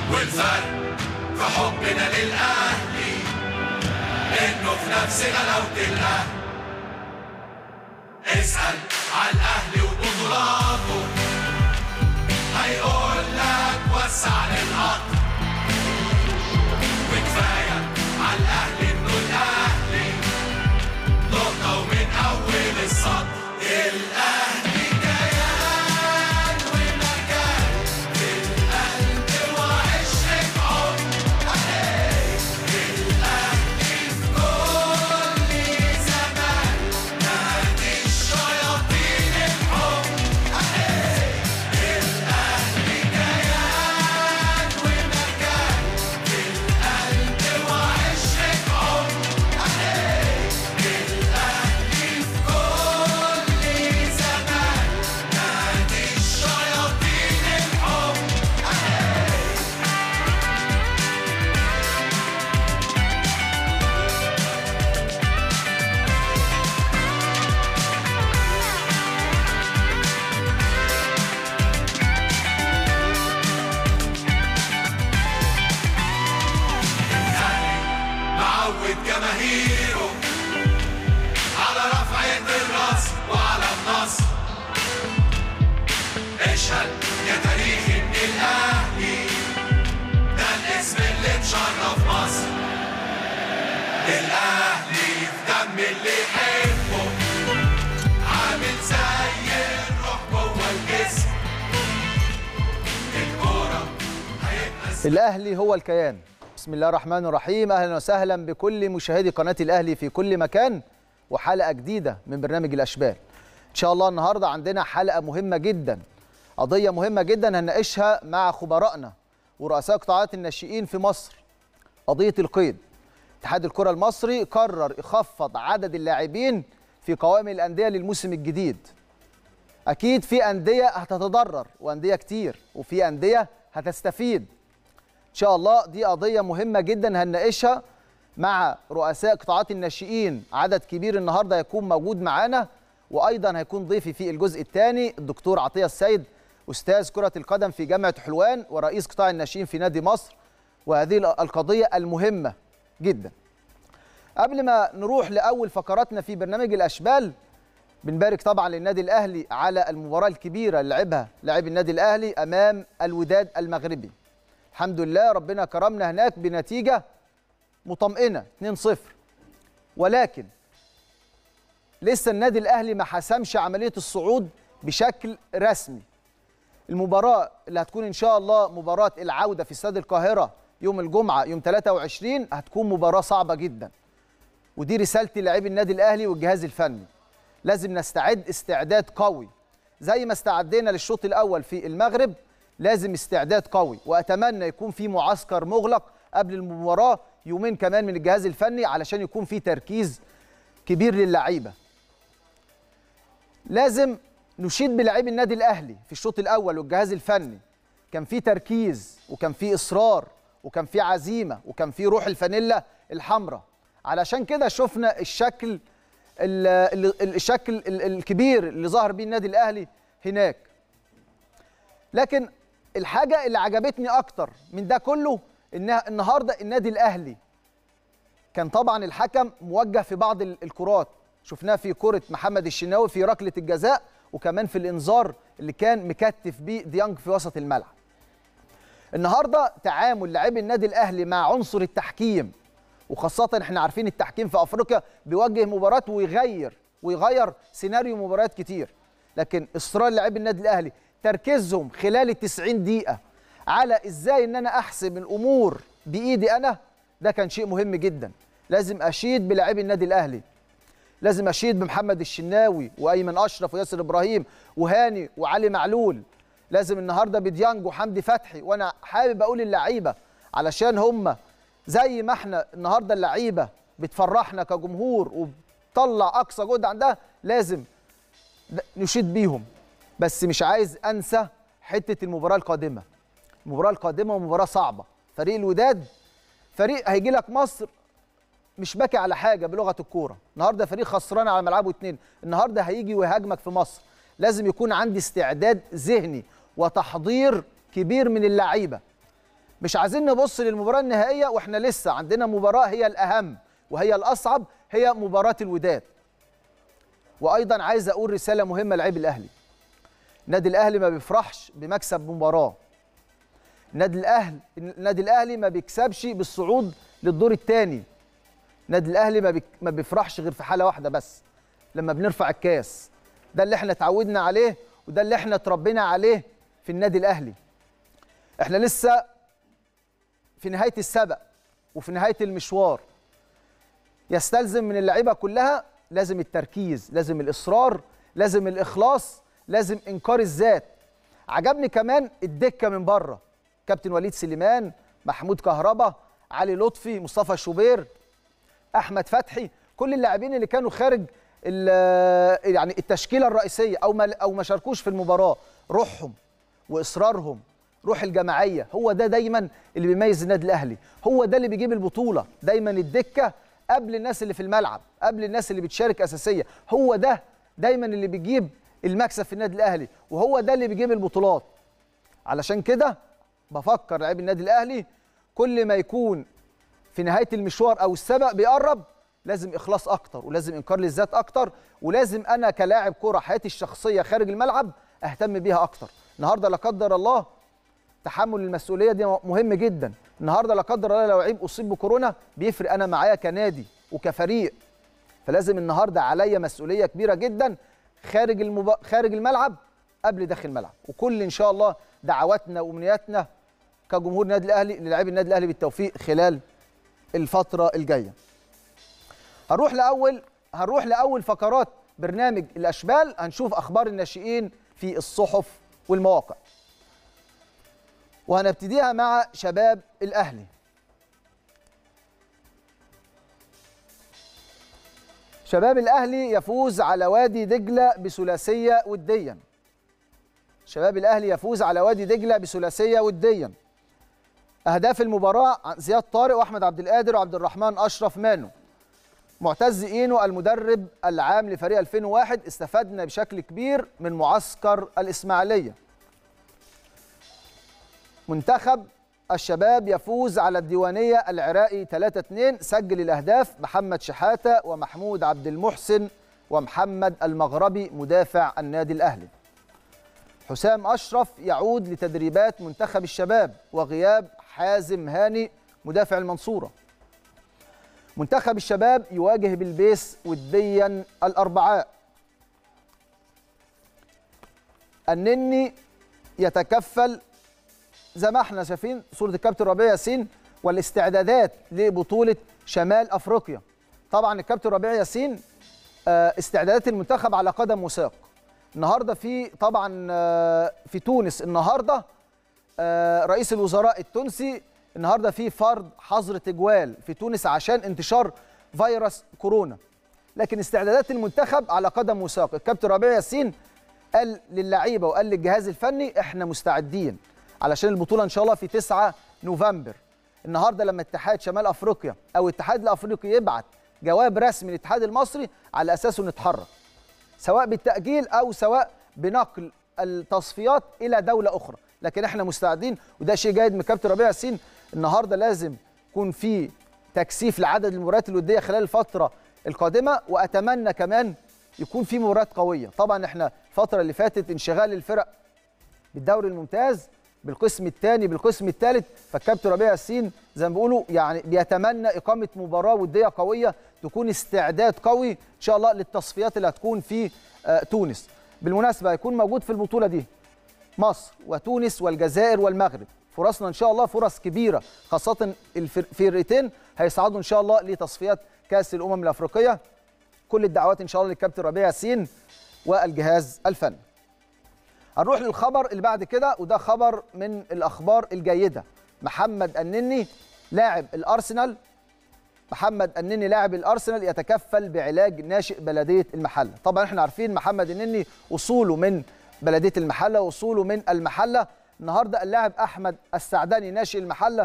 والفرق في حبنا للأهلي إنه في نفس غلاوة الأهل اسأل على الأهلي وبطولاته هيقول لك وسع للقطر وكفاية على الأهلي إنه الأهلي نقطة ومن أول السطر الأهلي كيان ومكان في القلب وعشرة عمر الأهلي في كل زمان نادي الشياطين الحب الأهلي كيان ومكان في القلب وعشرة عمر الأهلي في كل زمان نادي الشياطين الحب الأهلي معود جماهيره على رفعة الراس وعلى النصر اشهد يا تاريخ ان الاهلي ده الاسم اللي مشرف مصر الاهلي في دم اللي يحبه عامل زي الروح جوه الجسم الكورة هيبقى الأهلي هو الكيان بسم الله الرحمن الرحيم أهلا وسهلا بكل مشاهدي قناة الأهلي في كل مكان وحلقة جديدة من برنامج الأشبال إن شاء الله النهاردة عندنا حلقة مهمة جدا قضية مهمة جدا هنناقشها مع خبرائنا ورؤساء قطاعات الناشئين في مصر قضية القيد اتحاد الكرة المصري قرر يخفض عدد اللاعبين في قوائم الأندية للموسم الجديد أكيد في أندية هتتضرر وأندية كتير وفي أندية هتستفيد ان شاء الله دي قضيه مهمه جدا هنناقشها مع رؤساء قطاعات الناشئين عدد كبير النهارده هيكون موجود معانا وايضا هيكون ضيفي في الجزء الثاني الدكتور عطيه السيد استاذ كره القدم في جامعه حلوان ورئيس قطاع الناشئين في نادي مصر وهذه القضيه المهمه جدا قبل ما نروح لاول فقراتنا في برنامج الاشبال بنبارك طبعا للنادي الاهلي على المباراه الكبيره اللي لعبها لاعب النادي الاهلي امام الوداد المغربي الحمد لله ربنا كرمنا هناك بنتيجة مطمئنة 2-0 ولكن لسه النادي الأهلي ما حسمش عملية الصعود بشكل رسمي المباراة اللي هتكون إن شاء الله مباراة العودة في استاد القاهرة يوم الجمعة يوم 23 هتكون مباراة صعبة جدا ودي رسالتي للاعبي النادي الأهلي والجهاز الفني لازم نستعد استعداد قوي زي ما استعدينا للشوط الأول في المغرب لازم استعداد قوي واتمنى يكون في معسكر مغلق قبل المباراه يومين كمان من الجهاز الفني علشان يكون في تركيز كبير للعيبه لازم نشيد بلاعبي النادي الاهلي في الشوط الاول والجهاز الفني كان في تركيز وكان في اصرار وكان في عزيمه وكان في روح الفانيلا الحمراء علشان كده شفنا الشكل ال- ال- الشكل ال- الكبير اللي ظهر بيه النادي الاهلي هناك لكن الحاجه اللي عجبتني اكتر من ده كله ان النهارده النادي الاهلي كان طبعا الحكم موجه في بعض ال- الكرات شفناها في كره محمد الشناوي في ركله الجزاء وكمان في الانذار اللي كان مكتف بيه ديانج في وسط الملعب النهارده تعامل لاعبي النادي الاهلي مع عنصر التحكيم وخاصه احنا عارفين التحكيم في افريقيا بيوجه مباراه ويغير ويغير سيناريو مباريات كتير لكن اصرار لاعبي النادي الاهلي تركيزهم خلال ال 90 دقيقه على ازاي ان انا احسم الامور بايدي انا ده كان شيء مهم جدا لازم اشيد بلاعبي النادي الاهلي لازم اشيد بمحمد الشناوي وايمن اشرف وياسر ابراهيم وهاني وعلي معلول لازم النهارده بديانج وحمدي فتحي وانا حابب اقول اللعيبه علشان هم زي ما احنا النهارده اللعيبه بتفرحنا كجمهور وبتطلع اقصى جهد عندها لازم د- نشيد بيهم بس مش عايز انسى حته المباراه القادمه المباراه القادمه مباراه صعبه فريق الوداد فريق هيجي لك مصر مش باكي على حاجه بلغه الكوره النهارده فريق خسران على ملعبه اتنين النهارده هيجي ويهاجمك في مصر لازم يكون عندي استعداد ذهني وتحضير كبير من اللعيبه مش عايزين نبص للمباراه النهائيه واحنا لسه عندنا مباراه هي الاهم وهي الاصعب هي مباراه الوداد وايضا عايز اقول رساله مهمه لعيب الاهلي النادي الاهلي ما بيفرحش بمكسب مباراه النادي الاهلي النادي الاهلي ما بيكسبش بالصعود للدور الثاني النادي الاهلي ما, بيك... ما بيفرحش غير في حاله واحده بس لما بنرفع الكاس ده اللي احنا اتعودنا عليه وده اللي احنا اتربينا عليه في النادي الاهلي احنا لسه في نهايه السبق وفي نهايه المشوار يستلزم من اللعيبه كلها لازم التركيز لازم الاصرار لازم الاخلاص لازم انكار الذات عجبني كمان الدكه من بره كابتن وليد سليمان محمود كهربا علي لطفي مصطفى شوبير احمد فتحي كل اللاعبين اللي كانوا خارج يعني التشكيله الرئيسيه او ما او ما شاركوش في المباراه روحهم واصرارهم روح الجماعيه هو ده دايما اللي بيميز النادي الاهلي هو ده اللي بيجيب البطوله دايما الدكه قبل الناس اللي في الملعب قبل الناس اللي بتشارك اساسيه هو ده دايما اللي بيجيب المكسب في النادي الاهلي وهو ده اللي بيجيب البطولات علشان كده بفكر لاعبي النادي الاهلي كل ما يكون في نهايه المشوار او السبق بيقرب لازم اخلاص اكتر ولازم انكار للذات اكتر ولازم انا كلاعب كوره حياتي الشخصيه خارج الملعب اهتم بيها اكتر النهارده لا قدر الله تحمل المسؤوليه دي مهم جدا النهارده لا قدر الله لو لعيب اصيب بكورونا بيفرق انا معايا كنادي وكفريق فلازم النهارده عليا مسؤوليه كبيره جدا خارج المب... خارج الملعب قبل داخل الملعب وكل ان شاء الله دعواتنا وامنياتنا كجمهور النادي الاهلي للاعبي النادي الاهلي بالتوفيق خلال الفتره الجايه هنروح لاول هنروح لاول فقرات برنامج الاشبال هنشوف اخبار الناشئين في الصحف والمواقع وهنبتديها مع شباب الاهلي شباب الاهلي يفوز على وادي دجله بثلاثيه وديا شباب الاهلي يفوز على وادي دجله بثلاثيه وديا اهداف المباراه زياد طارق واحمد عبد القادر وعبد الرحمن اشرف مانو معتز اينو المدرب العام لفريق 2001 استفدنا بشكل كبير من معسكر الاسماعيليه منتخب الشباب يفوز على الديوانيه العراقي 3-2 سجل الاهداف محمد شحاته ومحمود عبد المحسن ومحمد المغربي مدافع النادي الاهلي حسام اشرف يعود لتدريبات منتخب الشباب وغياب حازم هاني مدافع المنصوره منتخب الشباب يواجه بالبيس وديا الاربعاء النني يتكفل زي ما احنا شايفين صوره الكابتن ربيع ياسين والاستعدادات لبطوله شمال افريقيا طبعا الكابتن ربيع ياسين استعدادات المنتخب على قدم وساق النهارده في طبعا في تونس النهارده رئيس الوزراء التونسي النهارده في فرض حظر تجوال في تونس عشان انتشار فيروس كورونا لكن استعدادات المنتخب على قدم وساق الكابتن ربيع ياسين قال للعيبه وقال للجهاز الفني احنا مستعدين علشان البطوله ان شاء الله في 9 نوفمبر النهارده لما اتحاد شمال افريقيا او الاتحاد الافريقي يبعت جواب رسمي للاتحاد المصري على اساسه نتحرك سواء بالتاجيل او سواء بنقل التصفيات الى دوله اخرى لكن احنا مستعدين وده شيء جيد من كابتن ربيع ياسين النهارده لازم يكون في تكثيف لعدد المباريات الوديه خلال الفتره القادمه واتمنى كمان يكون في مباريات قويه طبعا احنا الفتره اللي فاتت انشغال الفرق بالدوري الممتاز بالقسم الثاني بالقسم الثالث فالكابتن ربيع ياسين زي ما بيقولوا يعني بيتمنى اقامه مباراه وديه قويه تكون استعداد قوي ان شاء الله للتصفيات اللي هتكون في آه تونس بالمناسبه هيكون موجود في البطوله دي مصر وتونس والجزائر والمغرب فرصنا ان شاء الله فرص كبيره خاصه الفرقتين هيصعدوا ان شاء الله لتصفيات كاس الامم الافريقيه كل الدعوات ان شاء الله للكابتن ربيع ياسين والجهاز الفني هنروح للخبر اللي بعد كده وده خبر من الاخبار الجيده محمد النني لاعب الارسنال محمد النني لاعب الارسنال يتكفل بعلاج ناشئ بلديه المحله طبعا احنا عارفين محمد النني اصوله من بلديه المحله واصوله من المحله النهارده اللاعب احمد السعداني ناشئ المحله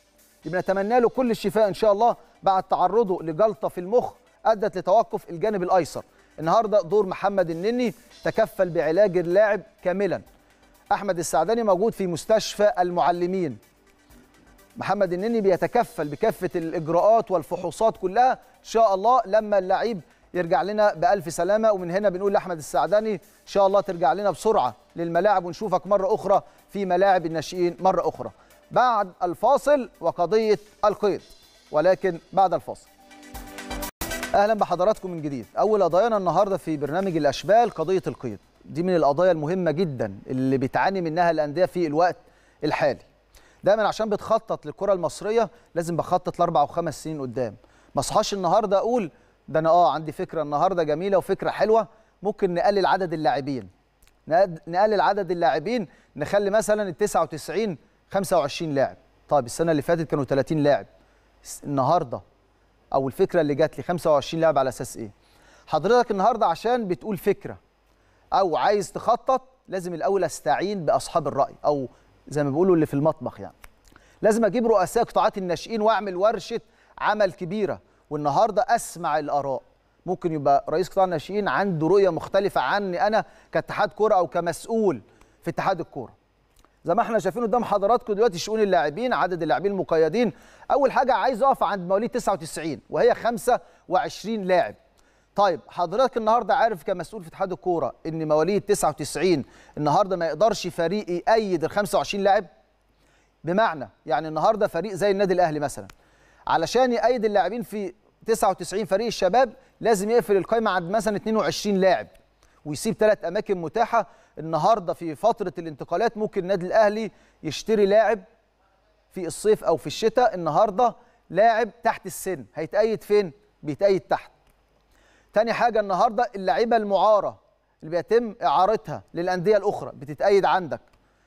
بنتمنى له كل الشفاء ان شاء الله بعد تعرضه لجلطه في المخ ادت لتوقف الجانب الايسر النهارده دور محمد النني تكفل بعلاج اللاعب كاملا احمد السعداني موجود في مستشفى المعلمين محمد النني بيتكفل بكافه الاجراءات والفحوصات كلها ان شاء الله لما اللعيب يرجع لنا بالف سلامه ومن هنا بنقول لاحمد السعداني ان شاء الله ترجع لنا بسرعه للملاعب ونشوفك مره اخرى في ملاعب الناشئين مره اخرى بعد الفاصل وقضيه القيد ولكن بعد الفاصل اهلا بحضراتكم من جديد اول قضايانا النهارده في برنامج الاشبال قضيه القيد دي من القضايا المهمه جدا اللي بتعاني منها الانديه في الوقت الحالي دايما عشان بتخطط للكره المصريه لازم بخطط لاربع وخمس سنين قدام ما اصحاش النهارده اقول ده انا اه عندي فكره النهارده جميله وفكره حلوه ممكن نقلل عدد اللاعبين نقد- نقلل عدد اللاعبين نخلي مثلا ال 99 25 لاعب طيب السنه اللي فاتت كانوا 30 لاعب س- النهارده او الفكره اللي جات لي 25 لاعب على اساس ايه حضرتك النهارده عشان بتقول فكره او عايز تخطط لازم الاول استعين باصحاب الراي او زي ما بيقولوا اللي في المطبخ يعني لازم اجيب رؤساء قطاعات الناشئين واعمل ورشه عمل كبيره والنهارده اسمع الاراء ممكن يبقى رئيس قطاع الناشئين عنده رؤيه مختلفه عني انا كاتحاد كوره او كمسؤول في اتحاد الكوره زي ما احنا شايفين قدام حضراتكم دلوقتي شؤون اللاعبين عدد اللاعبين المقيدين اول حاجه عايز اقف عند مواليد 99 وهي 25 لاعب طيب حضرتك النهارده عارف كمسؤول في اتحاد الكوره ان مواليد 99 النهارده ما يقدرش فريق يأيد ال 25 لاعب بمعنى يعني النهارده فريق زي النادي الاهلي مثلا علشان يأيد اللاعبين في 99 فريق الشباب لازم يقفل القائمه عند مثلا 22 لاعب ويسيب ثلاث اماكن متاحه النهارده في فتره الانتقالات ممكن النادي الاهلي يشتري لاعب في الصيف او في الشتاء النهارده لاعب تحت السن هيتأيد فين بيتأيد تحت تاني حاجه النهارده اللعيبه المعاره اللي بيتم اعارتها للانديه الاخرى بتتأيد عندك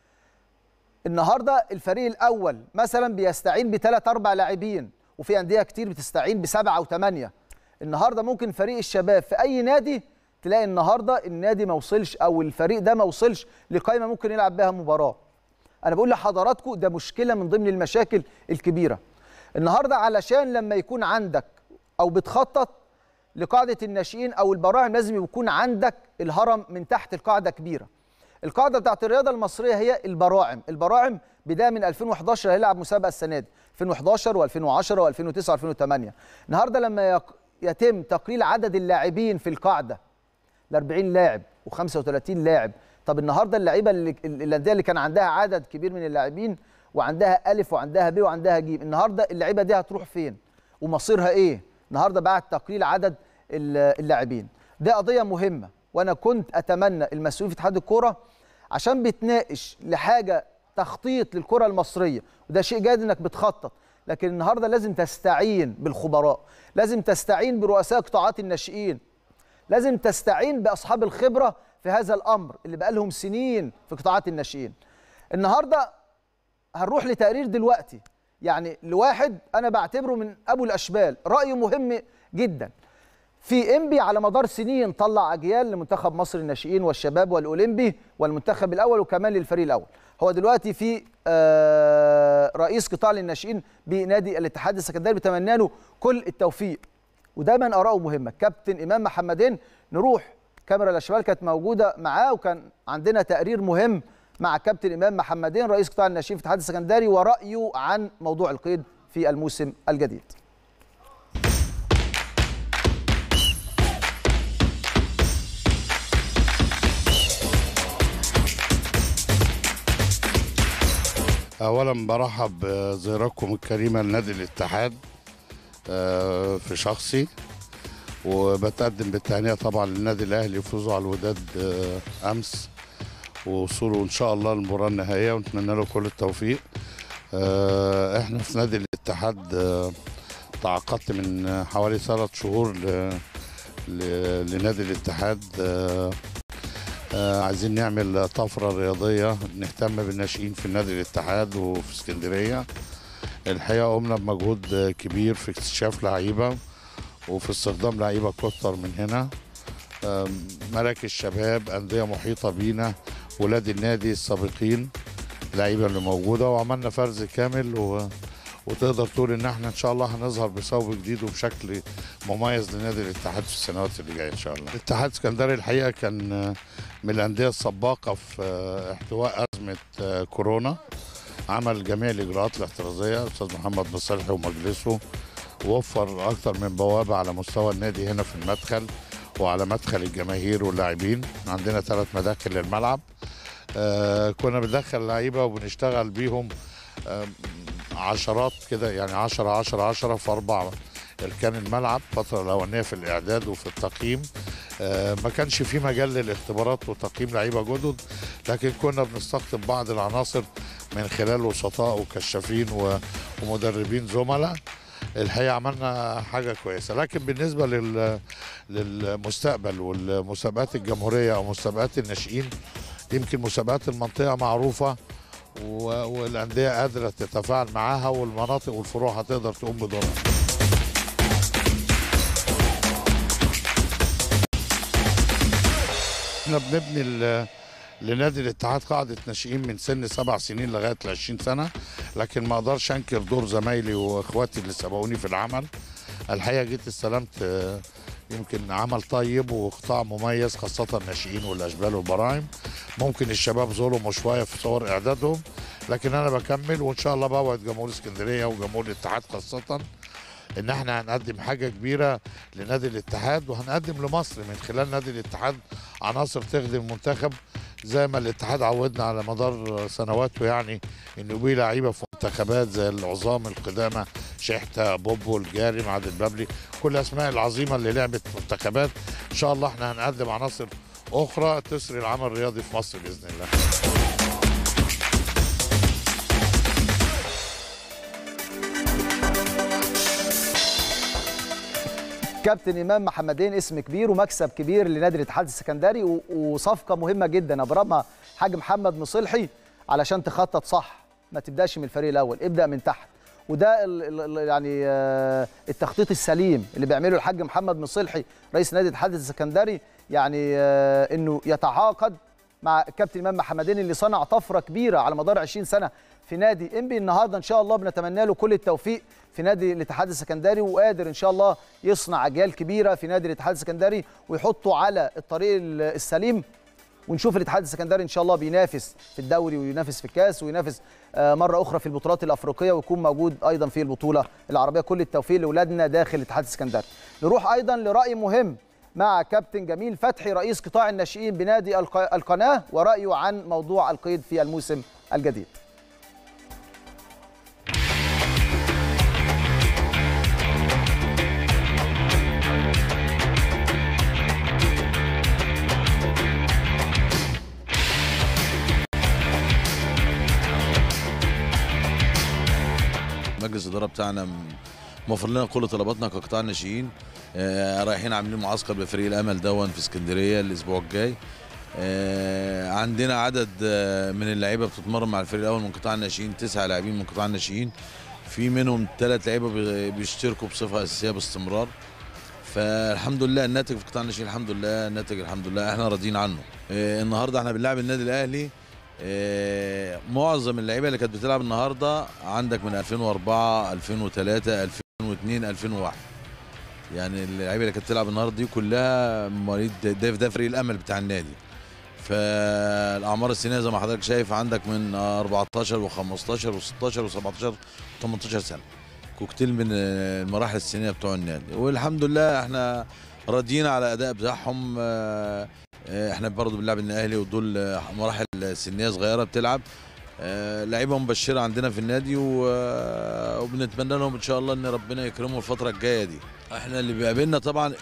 النهارده الفريق الاول مثلا بيستعين بثلاث اربع لاعبين وفي انديه كتير بتستعين بسبعه او ثمانيه النهارده ممكن فريق الشباب في اي نادي تلاقي النهارده النادي ما وصلش او الفريق ده ما وصلش لقائمه ممكن يلعب بها مباراه انا بقول لحضراتكم ده مشكله من ضمن المشاكل الكبيره النهارده علشان لما يكون عندك او بتخطط لقاعده الناشئين او البراعم لازم يكون عندك الهرم من تحت القاعده كبيره القاعده بتاعت الرياضه المصريه هي البراعم البراعم بدايه من 2011 هيلعب مسابقه السنه دي 2011 و2010 و2009 و2008 النهارده لما يق- يتم تقليل عدد اللاعبين في القاعده ل 40 لاعب و35 لاعب طب النهارده اللعيبه اللي الانديه اللي كان عندها عدد كبير من اللاعبين وعندها الف وعندها ب وعندها ج النهارده اللعيبه دي هتروح فين ومصيرها ايه النهارده بعد تقليل عدد ال- اللاعبين ده قضيه مهمه وانا كنت اتمنى المسؤولين في اتحاد الكوره عشان بتناقش لحاجه تخطيط للكره المصريه وده شيء جيد انك بتخطط لكن النهارده لازم تستعين بالخبراء لازم تستعين برؤساء قطاعات الناشئين لازم تستعين باصحاب الخبره في هذا الامر اللي بقى لهم سنين في قطاعات الناشئين النهارده هنروح لتقرير دلوقتي يعني لواحد انا بعتبره من ابو الاشبال رايه مهم جدا في انبي على مدار سنين طلع اجيال لمنتخب مصر الناشئين والشباب والاولمبي والمنتخب الاول وكمان للفريق الاول هو دلوقتي في آه، رئيس قطاع للناشئين بنادي الاتحاد السكندري بتمنى له كل التوفيق ودايما اراءه مهمه كابتن امام محمدين نروح كاميرا الاشبال كانت موجوده معاه وكان عندنا تقرير مهم مع كابتن امام محمدين رئيس قطاع الناشئين في الاتحاد السكندري ورايه عن موضوع القيد في الموسم الجديد اولا برحب بزيارتكم الكريمه لنادي الاتحاد آه، في شخصي وبتقدم بالتهنئه طبعا للنادي الاهلي فوزه على الوداد آه، امس ووصوله ان شاء الله للمباراه النهائيه ونتمنى له كل التوفيق آه، احنا في نادي الاتحاد آه، تعاقدت من حوالي ثلاث شهور ل- ل- لنادي الاتحاد آه، آه، عايزين نعمل طفرة رياضية نهتم بالناشئين في النادي الاتحاد وفي اسكندرية الحقيقة قمنا بمجهود آه، كبير في اكتشاف لعيبة وفي استخدام لعيبة كتر من هنا آم، مراكز شباب أندية محيطة بينا ولاد النادي السابقين اللعيبة اللي موجودة وعملنا فرز كامل و... وتقدر تقول ان احنا ان شاء الله هنظهر بثوب جديد وبشكل مميز لنادي الاتحاد في السنوات اللي جايه ان شاء الله. الاتحاد السكندري الحقيقه كان آه، من الانديه السباقه في آه، احتواء ازمه آه، كورونا عمل جميع الاجراءات الاحترازيه الاستاذ محمد مصالحي ومجلسه وفر اكتر من بوابه على مستوى النادي هنا في المدخل وعلى مدخل الجماهير واللاعبين عندنا ثلاث مداخل للملعب آه كنا بندخل لعيبه وبنشتغل بيهم آه عشرات كده يعني 10 10 10 في اربع كان الملعب الفتره الاولانيه في الاعداد وفي التقييم آه ما كانش في مجال للاختبارات وتقييم لعيبه جدد لكن كنا بنستخدم بعض العناصر من خلال وسطاء وكشافين و- ومدربين زملاء الحقيقه عملنا حاجه كويسه لكن بالنسبه لل للمستقبل والمسابقات الجمهوريه او مسابقات الناشئين يمكن مسابقات المنطقه معروفه و- والانديه قادره تتفاعل معاها والمناطق والفروع هتقدر تقوم بدورها احنا بنبني ال- لنادي الاتحاد قاعدة ناشئين من سن سبع سنين لغاية ل 20 سنة لكن ما اقدرش انكر دور زمايلي واخواتي اللي سبقوني في العمل الحقيقة جيت استلمت آه، يمكن عمل طيب وقطاع مميز خاصة الناشئين والأشبال والبراعم ممكن الشباب ظلموا شوية في صور إعدادهم لكن أنا بكمل وإن شاء الله بوعد جمهور اسكندرية وجمهور الاتحاد خاصة ان احنا هنقدم حاجه كبيره لنادي الاتحاد وهنقدم لمصر من خلال نادي الاتحاد عناصر تخدم المنتخب زي ما الاتحاد عودنا على مدار سنواته يعني انه بيه لعيبه في منتخبات زي العظام القدامى شحته بوبو الجاري معاد البابلي كل الاسماء العظيمه اللي لعبت في منتخبات ان شاء الله احنا هنقدم عناصر اخرى تسري العمل الرياضي في مصر باذن الله كابتن امام محمدين اسم كبير ومكسب كبير لنادي الاتحاد السكندري و- وصفقه مهمه جدا ابرمها حاج محمد مصلحي علشان تخطط صح ما تبداش من الفريق الاول ابدا من تحت وده ال ال ال يعني آه، التخطيط السليم اللي بيعمله الحاج محمد مصلحي رئيس نادي الاتحاد السكندري يعني آه، انه يتعاقد مع الكابتن امام محمدين اللي صنع طفره كبيره على مدار 20 سنه في نادي انبي النهارده ان شاء الله بنتمنى له كل التوفيق في نادي الاتحاد السكندري وقادر ان شاء الله يصنع اجيال كبيره في نادي الاتحاد السكندري ويحطه على الطريق ال- السليم ونشوف الاتحاد السكندري ان شاء الله بينافس في الدوري وينافس في الكاس وينافس آه، مره اخرى في البطولات الافريقيه ويكون موجود ايضا في البطوله العربيه كل التوفيق لاولادنا داخل الاتحاد السكندري نروح ايضا لراي مهم مع كابتن جميل فتحي رئيس قطاع الناشئين بنادي الق- القناه ورايه عن موضوع القيد في الموسم الجديد مجلس الاداره بتاعنا م- موفر لنا كل طلباتنا كقطاع ناشئين آه، رايحين عاملين معسكر بفريق الامل دون في اسكندريه الاسبوع الجاي آه، عندنا عدد آه، من اللعيبه بتتمرن مع الفريق الاول من قطاع الناشئين تسع لاعبين من قطاع الناشئين في منهم ثلاث لعيبه بي- بيشتركوا بصفه اساسيه باستمرار فالحمد لله الناتج في قطاع الناشئين الحمد لله الناتج الحمد لله احنا راضيين عنه آه، النهارده احنا بنلعب النادي الاهلي آه، معظم اللعيبه اللي كانت بتلعب النهارده عندك من 2004 2003 2002 2001 يعني اللعيبه اللي كانت بتلعب النهارده دي كلها مواليد ده ده فريق الامل بتاع النادي فالاعمار السنيه زي ما حضرتك شايف عندك من 14 و15 و16 و17 و18 سنه كوكتيل من المراحل السنيه بتوع النادي والحمد لله احنا راضيين على الاداء بتاعهم آه، آه، احنا برضه بنلعب الاهلي ودول آه، مراحل سنيه صغيره بتلعب آه، لعيبه مبشره عندنا في النادي و- آه، وبنتمنى لهم ان شاء الله ان ربنا يكرمهم الفتره الجايه دي احنا اللي بيقابلنا طبعا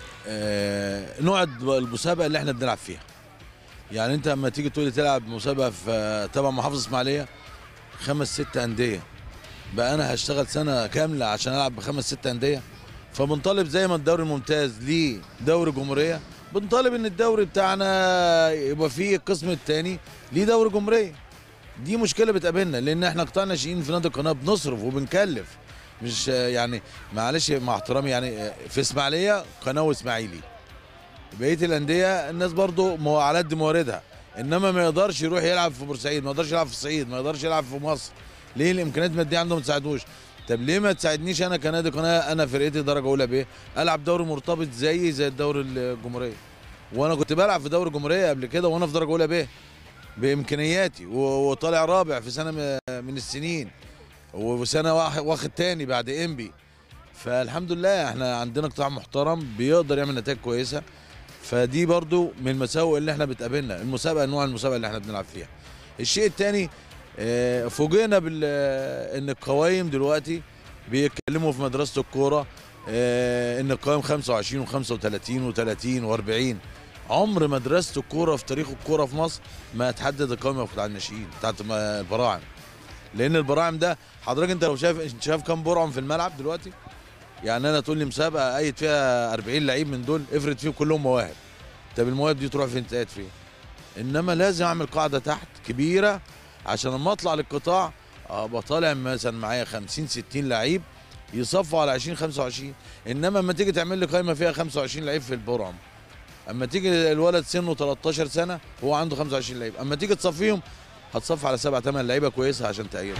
آه، نوع المسابقه اللي احنا بنلعب فيها يعني انت لما تيجي تقولي تلعب مسابقه في آه، تبع محافظه اسماعيليه خمس ست انديه بقى انا هشتغل سنه كامله عشان العب بخمس ست انديه فبنطالب زي ما الدوري الممتاز ليه دوري جمهوريه بنطالب ان الدوري بتاعنا يبقى فيه القسم الثاني ليه دوري جمهوريه دي مشكله بتقابلنا لان احنا قطاع ناشئين في نادي القناه بنصرف وبنكلف مش آه، يعني معلش مع احترامي يعني آه، في اسماعيليه قناه واسماعيلي بقيه الانديه الناس برضو مو- على قد مواردها انما ما يقدرش يروح يلعب في بورسعيد ما يقدرش يلعب في الصعيد ما يقدرش يلعب في مصر ليه الامكانيات الماديه عنده ما تساعدوش طب ليه ما تساعدنيش انا كنادي قناه انا فرقتي درجه اولى بايه العب دوري مرتبط زي زي الدوري الجمهوريه وانا كنت بلعب في دوري الجمهوريه قبل كده وانا في درجه اولى بايه بامكانياتي و- وطالع رابع في سنه م- من السنين وسنه واحد- واخد تاني بعد انبي فالحمد لله احنا عندنا قطاع محترم بيقدر يعمل نتائج كويسه فدي برضو من المساوئ اللي احنا بتقابلنا المسابقه نوع المسابقه اللي احنا بنلعب فيها الشيء الثاني فوجئنا بال آه، ان القوائم دلوقتي بيتكلموا في مدرسه الكوره آه، ان القوائم 25 و35 و30 و40 عمر مدرسه الكوره في تاريخ الكوره في مصر ما تحدد القائمه بتاع الناشئين بتاعت الم- البراعم لان البراعم ده حضرتك انت لو شايف انت شايف كام برعم في الملعب دلوقتي يعني انا تقول لي مسابقه قايد فيها 40 لعيب من دول افرض فيهم كلهم مواهب طب المواهب دي تروح فين تقعد فين انما لازم اعمل قاعده تحت كبيره عشان لما اطلع للقطاع ابقى طالع مثلا معايا 50 60 لعيب يصفوا على 20 25 انما لما تيجي تعمل لي قائمه فيها 25 لعيب في البرعم اما تيجي الولد سنه 13 سنه هو عنده 25 لعيب اما تيجي تصفيهم هتصفي على 7 8 لعيبه كويسه عشان تأيدهم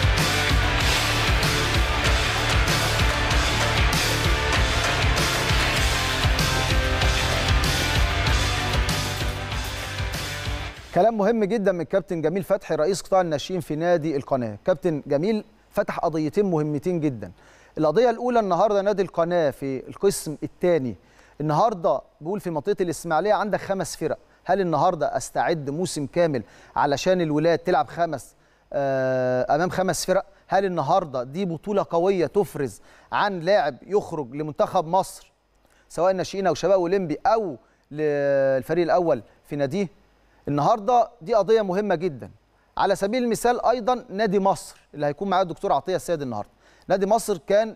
كلام مهم جدا من كابتن جميل فتحي رئيس قطاع الناشئين في نادي القناه كابتن جميل فتح قضيتين مهمتين جدا القضيه الاولى النهارده نادي القناه في القسم الثاني النهارده بيقول في منطقه الاسماعيليه عندك خمس فرق هل النهارده استعد موسم كامل علشان الولاد تلعب خمس آه، امام خمس فرق هل النهارده دي بطوله قويه تفرز عن لاعب يخرج لمنتخب مصر سواء ناشئين او شباب اولمبي او للفريق الاول في ناديه النهارده دي قضيه مهمه جدا على سبيل المثال ايضا نادي مصر اللي هيكون معاه الدكتور عطيه السيد النهارده نادي مصر كان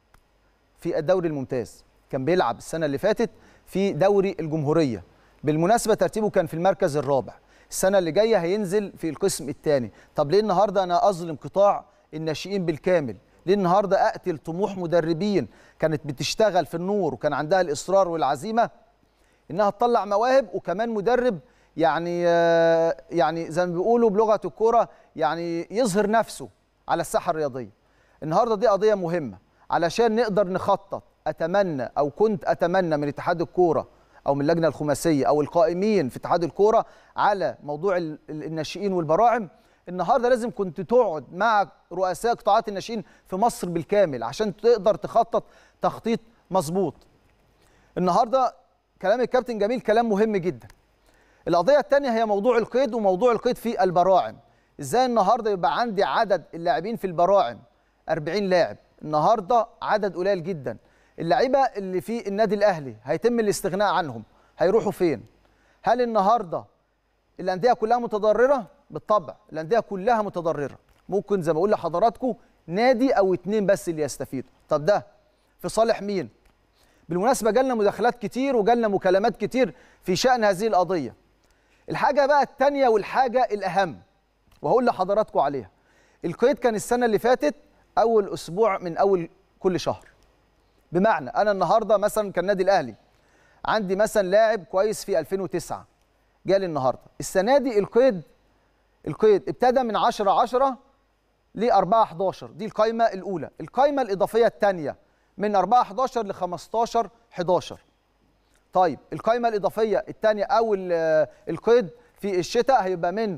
في الدوري الممتاز كان بيلعب السنه اللي فاتت في دوري الجمهوريه بالمناسبه ترتيبه كان في المركز الرابع السنه اللي جايه هينزل في القسم الثاني طب ليه النهارده انا اظلم قطاع الناشئين بالكامل ليه النهارده اقتل طموح مدربين كانت بتشتغل في النور وكان عندها الاصرار والعزيمه انها تطلع مواهب وكمان مدرب يعني آه، يعني زي ما بيقولوا بلغه الكوره يعني يظهر نفسه على الساحه الرياضيه النهارده دي قضيه مهمه علشان نقدر نخطط اتمنى او كنت اتمنى من اتحاد الكوره او من اللجنه الخماسيه او القائمين في اتحاد الكوره على موضوع ال- ال- الناشئين والبراعم النهارده لازم كنت تقعد مع رؤساء قطاعات الناشئين في مصر بالكامل عشان تقدر تخطط تخطيط مظبوط النهارده كلام الكابتن جميل كلام مهم جدا القضيه الثانيه هي موضوع القيد وموضوع القيد في البراعم ازاي النهارده يبقى عندي عدد اللاعبين في البراعم 40 لاعب النهارده عدد قليل جدا اللعيبه اللي في النادي الاهلي هيتم الاستغناء عنهم هيروحوا فين هل النهارده الانديه كلها متضرره بالطبع الانديه كلها متضرره ممكن زي ما اقول لحضراتكم نادي او اتنين بس اللي يستفيدوا طب ده في صالح مين بالمناسبه جالنا مداخلات كتير وجالنا مكالمات كتير في شان هذه القضيه الحاجه بقى الثانيه والحاجه الاهم وهقول لحضراتكم عليها القيد كان السنه اللي فاتت اول اسبوع من اول كل شهر بمعنى انا النهارده مثلا كالنادي الاهلي عندي مثلا لاعب كويس في 2009 جالي النهارده السنه دي القيد القيد ابتدى من 10 10 ل 4 11 دي القايمه الاولى القايمه الاضافيه الثانيه من 4 11 ل 15 11 طيب القايمه الاضافيه الثانيه او ال- القيد في الشتاء هيبقى من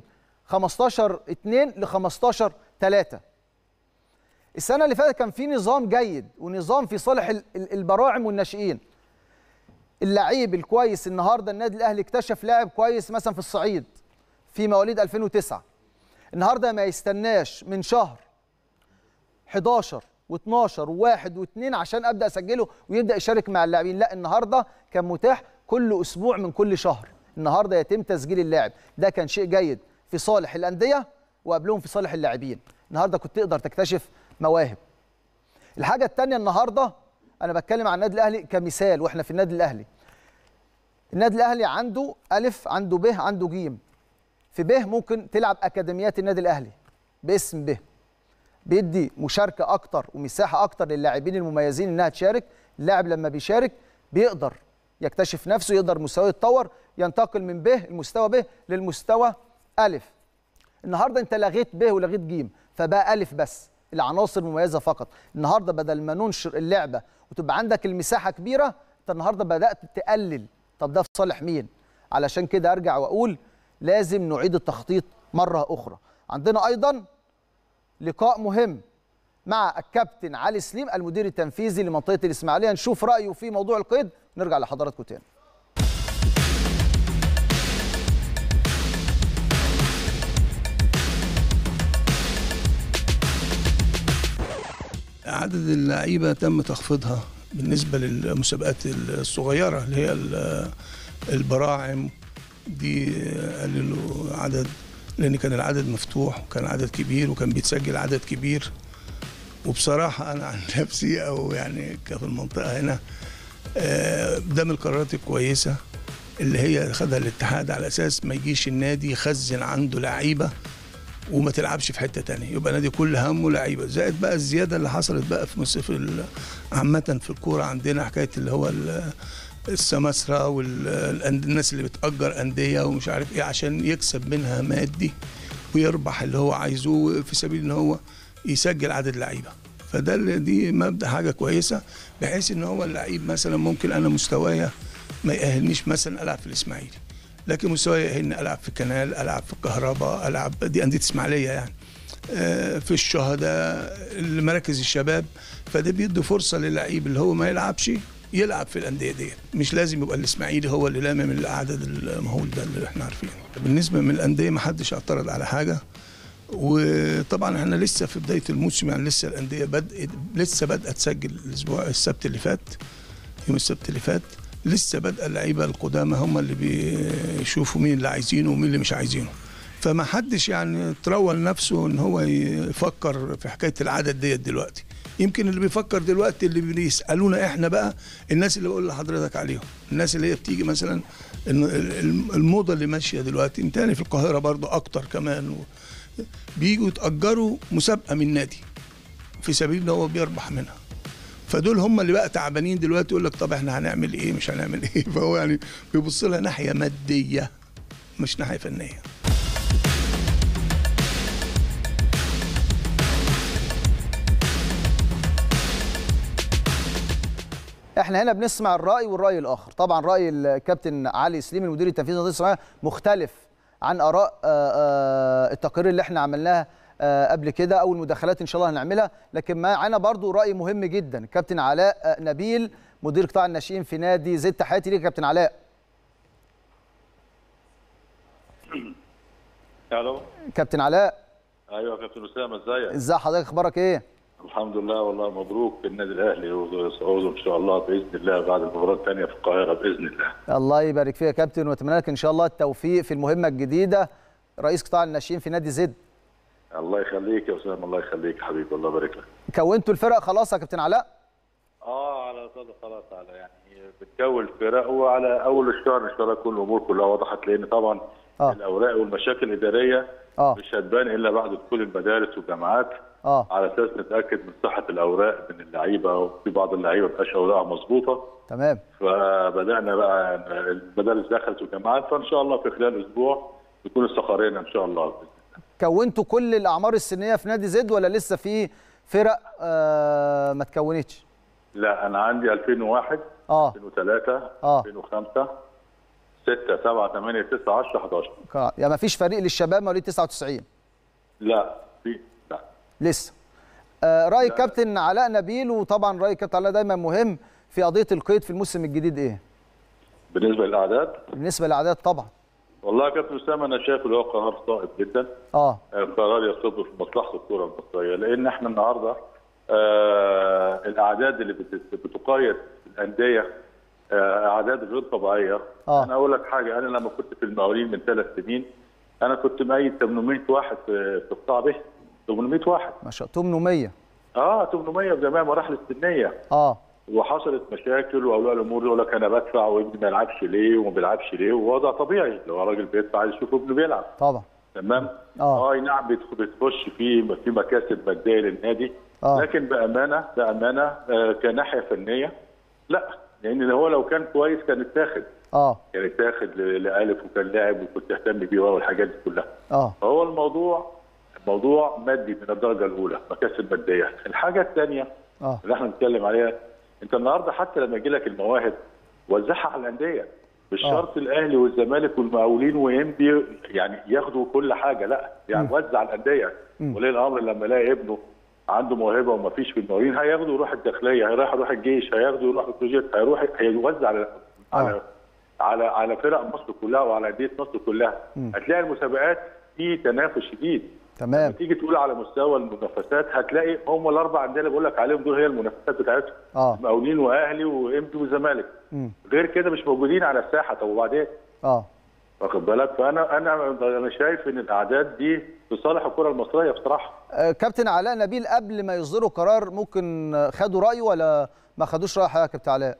15 2 ل 15 3 السنه اللي فاتت كان في نظام جيد ونظام في صالح ال- ال- البراعم والناشئين اللعيب الكويس النهارده النادي الاهلي اكتشف لاعب كويس مثلا في الصعيد في مواليد 2009 النهارده ما يستناش من شهر 11 و12 و1 و2 عشان ابدا اسجله ويبدا يشارك مع اللاعبين لا النهارده كان متاح كل اسبوع من كل شهر النهارده يتم تسجيل اللاعب ده كان شيء جيد في صالح الانديه وقبلهم في صالح اللاعبين النهارده كنت تقدر تكتشف مواهب الحاجه الثانيه النهارده انا بتكلم عن النادي الاهلي كمثال واحنا في النادي الاهلي النادي الاهلي عنده الف عنده ب عنده جيم في ب ممكن تلعب اكاديميات النادي الاهلي باسم ب بيدي مشاركه اكتر ومساحه اكتر للاعبين المميزين انها تشارك اللاعب لما بيشارك بيقدر يكتشف نفسه يقدر مستواه يتطور ينتقل من ب المستوى ب للمستوى الف النهارده انت لغيت ب ولغيت ج فبقى الف بس العناصر المميزه فقط النهارده بدل ما ننشر اللعبه وتبقى عندك المساحه كبيره انت النهارده بدات تقلل طب ده في صالح مين علشان كده ارجع واقول لازم نعيد التخطيط مره اخرى عندنا ايضا لقاء مهم مع الكابتن علي سليم المدير التنفيذي لمنطقه الاسماعيليه نشوف رايه في موضوع القيد نرجع لحضراتكم تاني عدد اللعيبه تم تخفيضها بالنسبه للمسابقات الصغيره اللي هي ال- البراعم دي قللوا عدد لان كان العدد مفتوح وكان عدد كبير وكان بيتسجل عدد كبير وبصراحه انا عن نفسي او يعني في المنطقه هنا آه، ده من القرارات الكويسه اللي هي خدها الاتحاد على اساس ما يجيش النادي يخزن عنده لعيبه وما تلعبش في حته تانية يبقى نادي كل همه لعيبه زائد بقى الزياده اللي حصلت بقى في مصر في ال- عامه في الكوره عندنا حكايه اللي هو ال- السماسره والناس اللي بتأجر أندية ومش عارف إيه عشان يكسب منها مادي ويربح اللي هو عايزه في سبيل إن هو يسجل عدد لعيبة فده اللي دي مبدأ حاجة كويسة بحيث إن هو اللعيب مثلا ممكن أنا مستوايا ما يأهلنيش مثلا ألعب في الإسماعيلي لكن مستواي يأهلني ألعب في كنال ألعب في الكهرباء ألعب دي أندية إسماعيلية يعني آه، في الشهداء مراكز الشباب فده بيدي فرصة للعيب اللي هو ما يلعبش يلعب في الانديه ديت مش لازم يبقى الاسماعيلي هو اللي لامم العدد المهول ده اللي احنا عارفينه بالنسبه من الانديه ما حدش اعترض على حاجه وطبعا احنا لسه في بدايه الموسم يعني لسه الانديه بدأت لسه بدأت تسجل الاسبوع السبت اللي فات يوم السبت اللي فات لسه بدأ اللعيبه القدامى هم اللي بيشوفوا مين اللي عايزينه ومين اللي مش عايزينه فما حدش يعني ترول نفسه ان هو يفكر في حكايه العدد ديت دلوقتي يمكن اللي بيفكر دلوقتي اللي بيسالونا احنا بقى الناس اللي بقول لحضرتك عليهم الناس اللي هي بتيجي مثلا إن الموضه اللي ماشيه دلوقتي متهيألي في القاهره برضو اكتر كمان و... بيجوا يتاجروا مسابقه من نادي في سبيل ان هو بيربح منها فدول هم اللي بقى تعبانين دلوقتي يقول لك طب احنا هنعمل ايه مش هنعمل ايه فهو يعني بيبص لها ناحيه ماديه مش ناحيه فنيه احنا هنا بنسمع الراي والراي الاخر طبعا راي الكابتن علي سليم المدير التنفيذي لنادي الصناعه مختلف عن اراء آه، آه، التقارير اللي احنا عملناها آه، قبل كده او المداخلات ان شاء الله هنعملها لكن معانا برضو راي مهم جدا الكابتن علاء آه، نبيل مدير قطاع الناشئين في نادي زد تحياتي ليك يا كابتن علاء الو كابتن علاء ايوه يا كابتن اسامه ازيك ازاي حضرتك اخبارك ايه الحمد لله والله مبروك النادي الاهلي وصعوده ان شاء الله باذن الله بعد المباراه الثانيه في القاهره باذن الله الله يبارك فيك يا كابتن واتمنى لك ان شاء الله التوفيق في المهمه الجديده رئيس قطاع الناشئين في نادي زد الله يخليك يا اسامه الله يخليك يا حبيبي الله يبارك لك كونتوا الفرق خلاص يا كابتن علاء اه على طول خلاص على يعني بتكون فرق وعلى اول الشهر ان شاء الله تكون الامور كلها وضحت لان طبعا آه. الاوراق والمشاكل الاداريه اه مش هتبان الا بعد دخول المدارس والجامعات اه على اساس نتاكد من صحه الاوراق من اللعيبه وفي بعض اللعيبه ما بقاش اوراقها مظبوطه تمام فبدانا بقى المدارس دخلت والجامعات فان شاء الله في خلال اسبوع يكون استقرينا ان شاء الله كونتوا كل الاعمار السنيه في نادي زد ولا لسه في فرق آه ما تكونتش لا انا عندي 2001 اه 2003 آه. 2005 6 7 8 9 10 11 ك- يعني ما فيش فريق للشباب مواليد 99 لا في لا لسه آه راي الكابتن علاء نبيل وطبعا راي الكابتن علاء دايما مهم في قضيه القيد في الموسم الجديد ايه بالنسبه للاعداد بالنسبه للاعداد طبعا والله يا كابتن اسامه انا شايف اللي هو قرار صائب جدا اه قرار يصب في مصلحه الكره المصريه لان احنا النهارده آه الاعداد اللي بت- بتقيد الانديه آه اعداد غير طبيعيه آه. انا اقول لك حاجه انا لما كنت في المقاولين من ثلاث سنين انا كنت ميت 800 واحد في في قطاع به 800 واحد ما شاء الله 800 اه 800 في جميع المراحل السنيه اه وحصلت مشاكل واولياء الامور يقول لك انا بدفع وابني ما يلعبش ليه وما بيلعبش ليه ووضع طبيعي لو راجل بيدفع عايز يشوف ابنه بيلعب طبعا تمام آه. اي نعم بتخ- بتخش في في مكاسب ماديه للنادي آه. لكن بامانه بامانه آه كناحيه فنيه لا لان هو لو كان كويس كان اتاخد اه كان اتاخد ل- لالف وكان لاعب وكنت اهتم بيه والحاجات دي كلها اه فهو الموضوع موضوع مادي من الدرجه الاولى مكاسب ماديه الحاجه الثانيه اه اللي احنا بنتكلم عليها انت النهارده حتى لما يجي لك المواهب وزعها على الانديه مش شرط الاهلي والزمالك والمقاولين وانبي يعني ياخدوا كل حاجه لا يعني وزع الانديه ولي الامر لما يلاقي ابنه عنده موهبه وما فيش في المقاولين هياخده يروح الداخليه هيروح يروح الجيش هياخده يروح البروجيكت هيروح هيوزع على على على على فرق مصر كلها وعلى انديه مصر كلها هتلاقي المسابقات في تنافس شديد تمام تيجي تقول على مستوى المنافسات هتلاقي هم الاربع انديه اللي بقول لك عليهم دول هي المنافسات بتاعتهم اه مقاولين واهلي وانبي وزمالك مم. غير كده مش موجودين على الساحه طب وبعدين اه واخد بالك فانا انا انا شايف ان الاعداد دي في صالح الكره المصريه بصراحه آه، كابتن علاء نبيل قبل ما يصدروا قرار ممكن آه، خدوا رايه ولا ما خدوش راي حضرتك يا كابتن علاء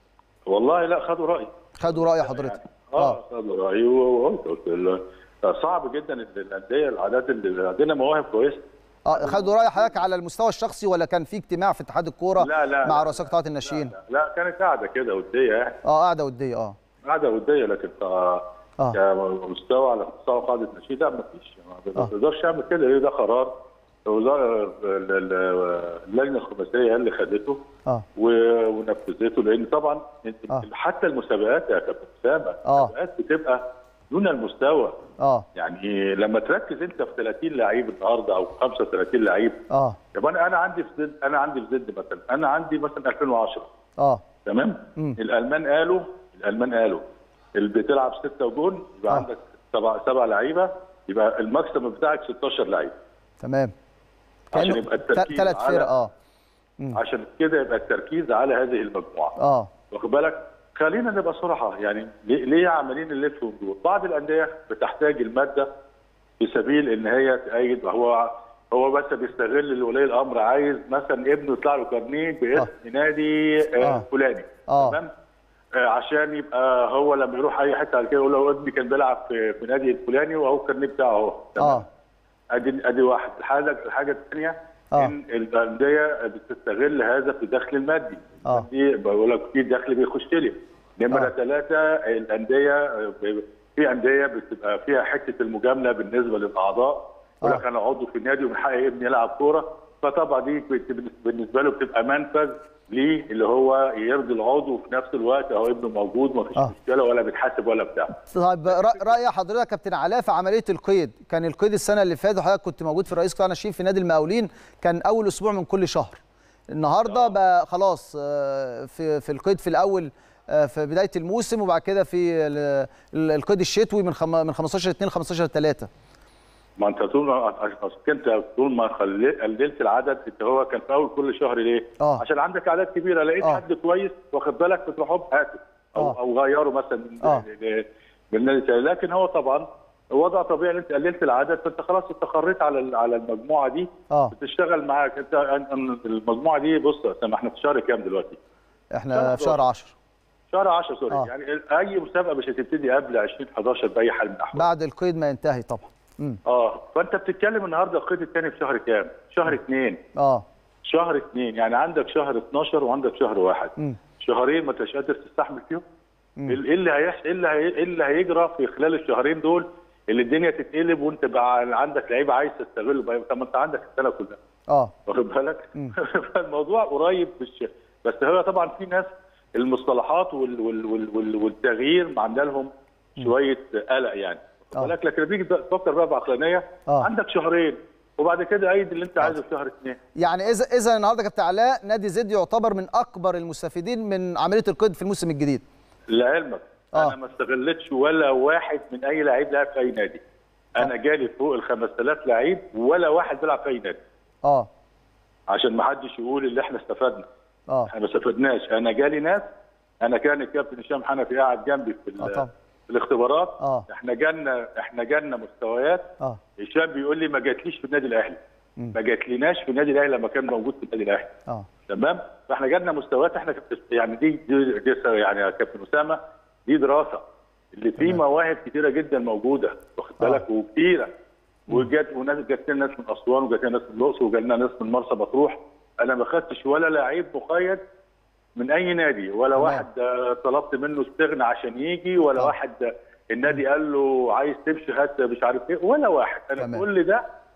والله لا خدوا راي خدوا راي حضرتك اه خدوا رايي وقلت قلت له صعب جدا ان الانديه الاعداد اللي عندنا مواهب كويسه اه خدوا راي حضرتك على المستوى الشخصي ولا كان في اجتماع في اتحاد الكوره لا لا مع لا، رؤساء قطاعات الناشئين لا, لا كانت قاعده كده وديه يعني اه قاعده وديه اه قاعده وديه لكن ك- آه. كمستوى على مستوى قاعده نشيد لا ما فيش ما آه. تقدرش تعمل كده ليه ده قرار الوزاره ال- ال- اللجنه الخماسيه هي اللي خدته اه و- ونفذته لان طبعا انت- آه. حتى المسابقات يا كابتن اسامه آه. المسابقات بتبقى دون المستوى اه يعني لما تركز انت في 30 لعيب النهارده او 35 لعيب اه طب انا انا عندي في زد انا عندي في زد مثلا انا عندي مثلا 2010 اه تمام مم. الالمان قالوا الالمان قالوا اللي بتلعب ستة جون يبقى آه. عندك سبع سبع لعيبه يبقى الماكسيمم بتاعك 16 لعيب تمام عشان كانه يبقى التركيز ثلاث على- فرق اه عشان كده يبقى التركيز على هذه المجموعه اه واخد بالك خلينا نبقى صراحه يعني ليه ليه عمالين نلف وندور بعض الانديه بتحتاج الماده في سبيل ان هي تأيد وهو هو بس بيستغل ولي الامر عايز مثلا ابنه يطلع له كارنيه باسم نادي آه. آه. فلاني آه. تمام آه، عشان يبقى هو لما يروح اي حته على كده يقول له ابني كان بيلعب في, في نادي الفلاني وهو الكارنيه بتاعه اهو تمام اه ادي ادي واحد الحاجه الحاجه الثانيه آه. ان الانديه بتستغل هذا في الدخل المادي آه. دي بقول لك في دخل بيخش لي نمره آه. ثلاثه الانديه في انديه بتبقى فيها حته المجامله بالنسبه للاعضاء يقول لك آه. انا عضو في النادي ومن حقي ابني يلعب كوره فطبعا دي بت- بالنسبه له بتبقى منفذ ليه اللي هو يرضي العضو وفي نفس الوقت هو ابنه موجود ومفيش آه. مشكله ولا بيتحاسب ولا بتاع طيب رأ- رأي حضرتك يا كابتن علاء في عملية القيد كان القيد السنة اللي فاتت وحضرتك كنت موجود في رئيس قطاع الناشئين في نادي المقاولين كان أول أسبوع من كل شهر النهارده بقى خلاص آه، في في القيد في الأول آه، في بداية الموسم وبعد كده في ال- ال- القيد الشتوي من خم- من 15 2 ل 15 3 ما انت طول ما أصل انت طول ما خلي- قللت العدد انت هو كان في اول كل شهر ليه؟ آه. عشان عندك اعداد كبيره لقيت آه. حد كويس واخد بالك بتروح هوب هاته او آه. او غيره مثلا من آه. ل- من نادي تاني لكن هو طبعا وضع طبيعي ان انت قللت العدد فانت خلاص استقريت على ال- على المجموعه دي اه بتشتغل معاك انت أن- أن المجموعه دي بص يا اسامه احنا في شهر كام دلوقتي؟ احنا في شهر 10 شهر 10 سوري آه. يعني اي مسابقه مش هتبتدي قبل 20 11 باي حال من الاحوال بعد القيد ما ينتهي طبعا امم اه فانت بتتكلم النهارده القيد الثاني في شهر كام؟ شهر اثنين اه شهر اثنين يعني عندك شهر 12 وعندك شهر واحد مم. شهرين ما انتش قادر تستحمل فيهم ايه اللي هيحصل ايه اللي هي... إيه اللي هيجرى في خلال الشهرين دول اللي الدنيا تتقلب وانت بقى عندك لعيبه عايز تستغله بقى طب ما انت عندك السنه كلها اه واخد بالك فالموضوع قريب مش بس هو طبعا في ناس المصطلحات وال... وال... وال... وال... والتغيير عامله لهم شويه قلق يعني آه. واخد بالك لكن لما تيجي تفكر بقى بعقلانيه آه. عندك شهرين وبعد كده عيد اللي انت عايزه في شهر اثنين يعني اذا اذا النهارده كابتن علاء نادي زد يعتبر من اكبر المستفيدين من عمليه القيد في الموسم الجديد لعلمك آه. انا ما استغلتش ولا واحد من اي لعيب لعب في اي نادي انا جالي فوق ال 5000 لعيب ولا واحد بيلعب في اي نادي اه عشان ما حدش يقول اللي احنا استفدنا اه احنا ما استفدناش انا جالي ناس انا كان الكابتن هشام حنفي قاعد جنبي في, ال- آه طبعا. في الاختبارات آه. احنا جالنا احنا جالنا مستويات اه هشام بيقول لي ما جاتليش في النادي الاهلي ما جاتليناش في النادي الاهلي لما كان موجود في النادي الاهلي اه تمام فاحنا جالنا مستويات احنا كت- يعني دي دي, دي يعني يا كابتن اسامه دي دراسه اللي فيه مواهب كتيره جدا موجوده واخد آه. بالك وكتيره وجات وناس جات لنا ناس من اسوان وجات لنا ناس من الاقصر وجات لنا ناس من مرسى مطروح انا ما خدتش ولا لعيب مقيد من اي نادي ولا تمام. واحد آه، طلبت منه استغنى عشان يجي ولا آه. واحد آه، النادي قال له عايز تمشي هات مش عارف ايه ولا واحد انا تمام. كل ده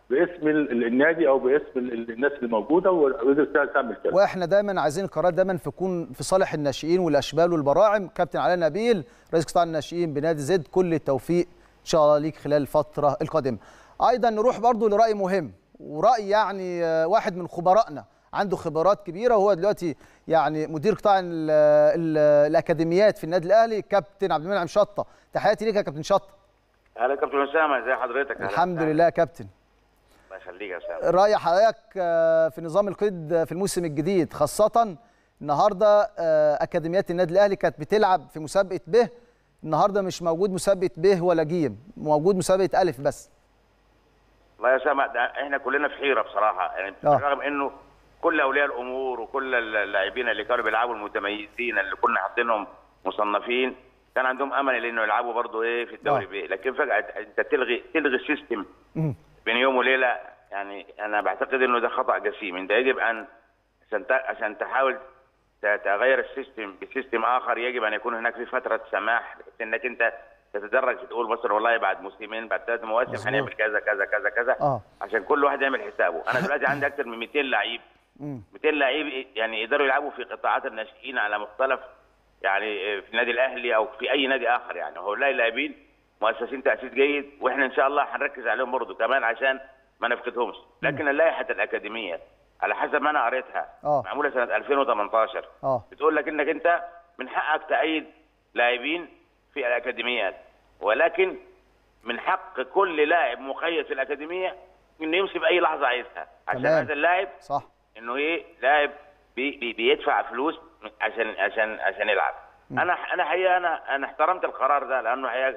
باسم ال- النادي او باسم ال- الناس اللي موجوده وقدرت تعمل كده واحنا دايما عايزين القرار دايما في يكون في صالح الناشئين والاشبال والبراعم كابتن علاء نبيل رئيس قطاع الناشئين بنادي زد كل التوفيق ان شاء الله ليك خلال الفتره القادمه ايضا نروح برضو لراي مهم وراي يعني آه، واحد من خبرائنا عنده خبرات كبيره وهو دلوقتي يعني مدير قطاع ال ال الاكاديميات في النادي الاهلي كابتن عبد المنعم شطه تحياتي ليك يا كابتن شطه اهلا كابتن اسامه ازي حضرتك أهلا الحمد وسهلا. لله يا كابتن الله يخليك يا اسامه رأي حضرتك آه، في نظام القيد في الموسم الجديد خاصة النهارده آه، أكاديميات النادي الأهلي كانت بتلعب في مسابقة ب النهارده مش موجود مسابقة ب ولا ج موجود مسابقة ألف بس الله يا اسامه ده احنا كلنا في حيره بصراحه يعني آه. رغم انه كل اولياء الامور وكل اللاعبين اللي كانوا بيلعبوا المتميزين اللي كنا حاطينهم مصنفين كان عندهم امل انه يلعبوا برضه ايه في الدوري آه. بي لكن فجاه انت تلغي تلغي السيستم مم. بين يوم وليله يعني انا بعتقد انه ده خطا جسيم انت يجب ان عشان ت- عشان تحاول ت- تغير السيستم بسيستم اخر يجب ان يكون هناك في فتره سماح بحيث انك انت تتدرج تقول مثلا والله بعد موسمين بعد ثلاث مواسم هنعمل كذا كذا كذا كذا آه. عشان كل واحد يعمل حسابه انا دلوقتي عندي اكثر من 200 لعيب مم. 200 لعيب يعني يقدروا يلعبوا في قطاعات الناشئين على مختلف يعني في النادي الاهلي او في اي نادي اخر يعني هؤلاء اللاعبين مؤسسين تاسيس جيد واحنا ان شاء الله هنركز عليهم برضه كمان عشان ما نفقدهمش لكن اللائحه الاكاديميه على حسب ما انا قريتها آه. معموله سنه 2018 اه بتقول لك انك انت من حقك تأيد لاعبين في الاكاديميات ولكن من حق كل لاعب مقيد في الاكاديميه انه يمشي في اي لحظه عايزها عشان تمام. هذا اللاعب صح انه ايه لاعب بي بي بيدفع فلوس عشان عشان عشان يلعب انا انا حقيقه انا انا احترمت القرار ده لانه حقيقه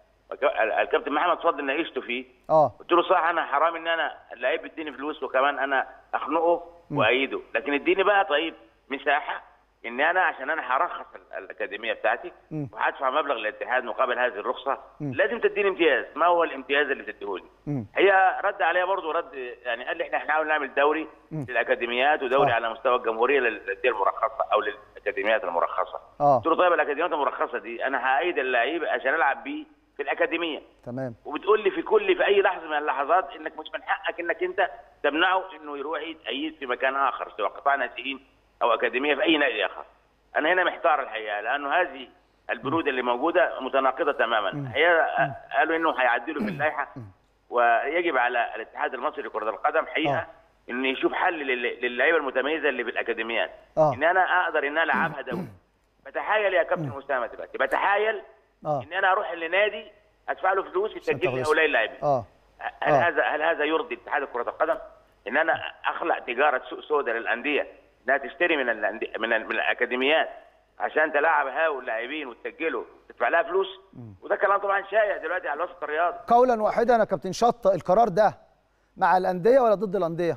الكابتن محمد فضل ناقشته فيه اه قلت له صح انا حرام ان انا اللعيب بيديني فلوس وكمان انا اخنقه وايده لكن اديني بقى طيب مساحه ان انا عشان انا هرخص ال- الاكاديميه بتاعتي مم. وهدفع مبلغ للاتحاد مقابل هذه الرخصه لازم تديني امتياز ما هو الامتياز اللي تديهولي مم. هي رد عليها برضه رد يعني قال لي احنا هنحاول نعمل دوري للاكاديميات ودوري صح. على مستوى الجمهوريه للانديه المرخصه او للاكاديميات المرخصه اه قلت له طيب الاكاديميات المرخصه دي انا هأيد اللعيب عشان العب بيه في الاكاديميه تمام وبتقول لي في كل في اي لحظه من اللحظات انك مش من حقك انك انت تمنعه انه يروح يتأيد في مكان اخر سواء قطاع ناشئين او اكاديميه في اي نادي اخر. انا هنا محتار الحقيقه لانه هذه البنود اللي موجوده متناقضه تماما. هي قالوا انه هيعدلوا في اللائحه ويجب على الاتحاد المصري لكره القدم حقيقه آه. انه يشوف حل لل- للعيبه المتميزه اللي في الاكاديميات. آه. ان انا اقدر ان انا العبها دوري. بتحايل يا كابتن اسامه دلوقتي بتحايل اه ان انا اروح لنادي ادفع له فلوس يسجل لي تاخد هؤلاء اللاعبين. اه هل آه. هذا هل هذا يرضي اتحاد كره القدم؟ ان انا اخلق تجاره سوق سوداء للانديه انها تشتري من الأندية من, ال- من الاكاديميات عشان تلاعب هؤلاء اللاعبين وتسجله تدفع لها فلوس وده كلام طبعا شائع دلوقتي على الوسط الرياضي قولا واحدا يا كابتن شطه القرار ده مع الأندية ولا ضد الأندية؟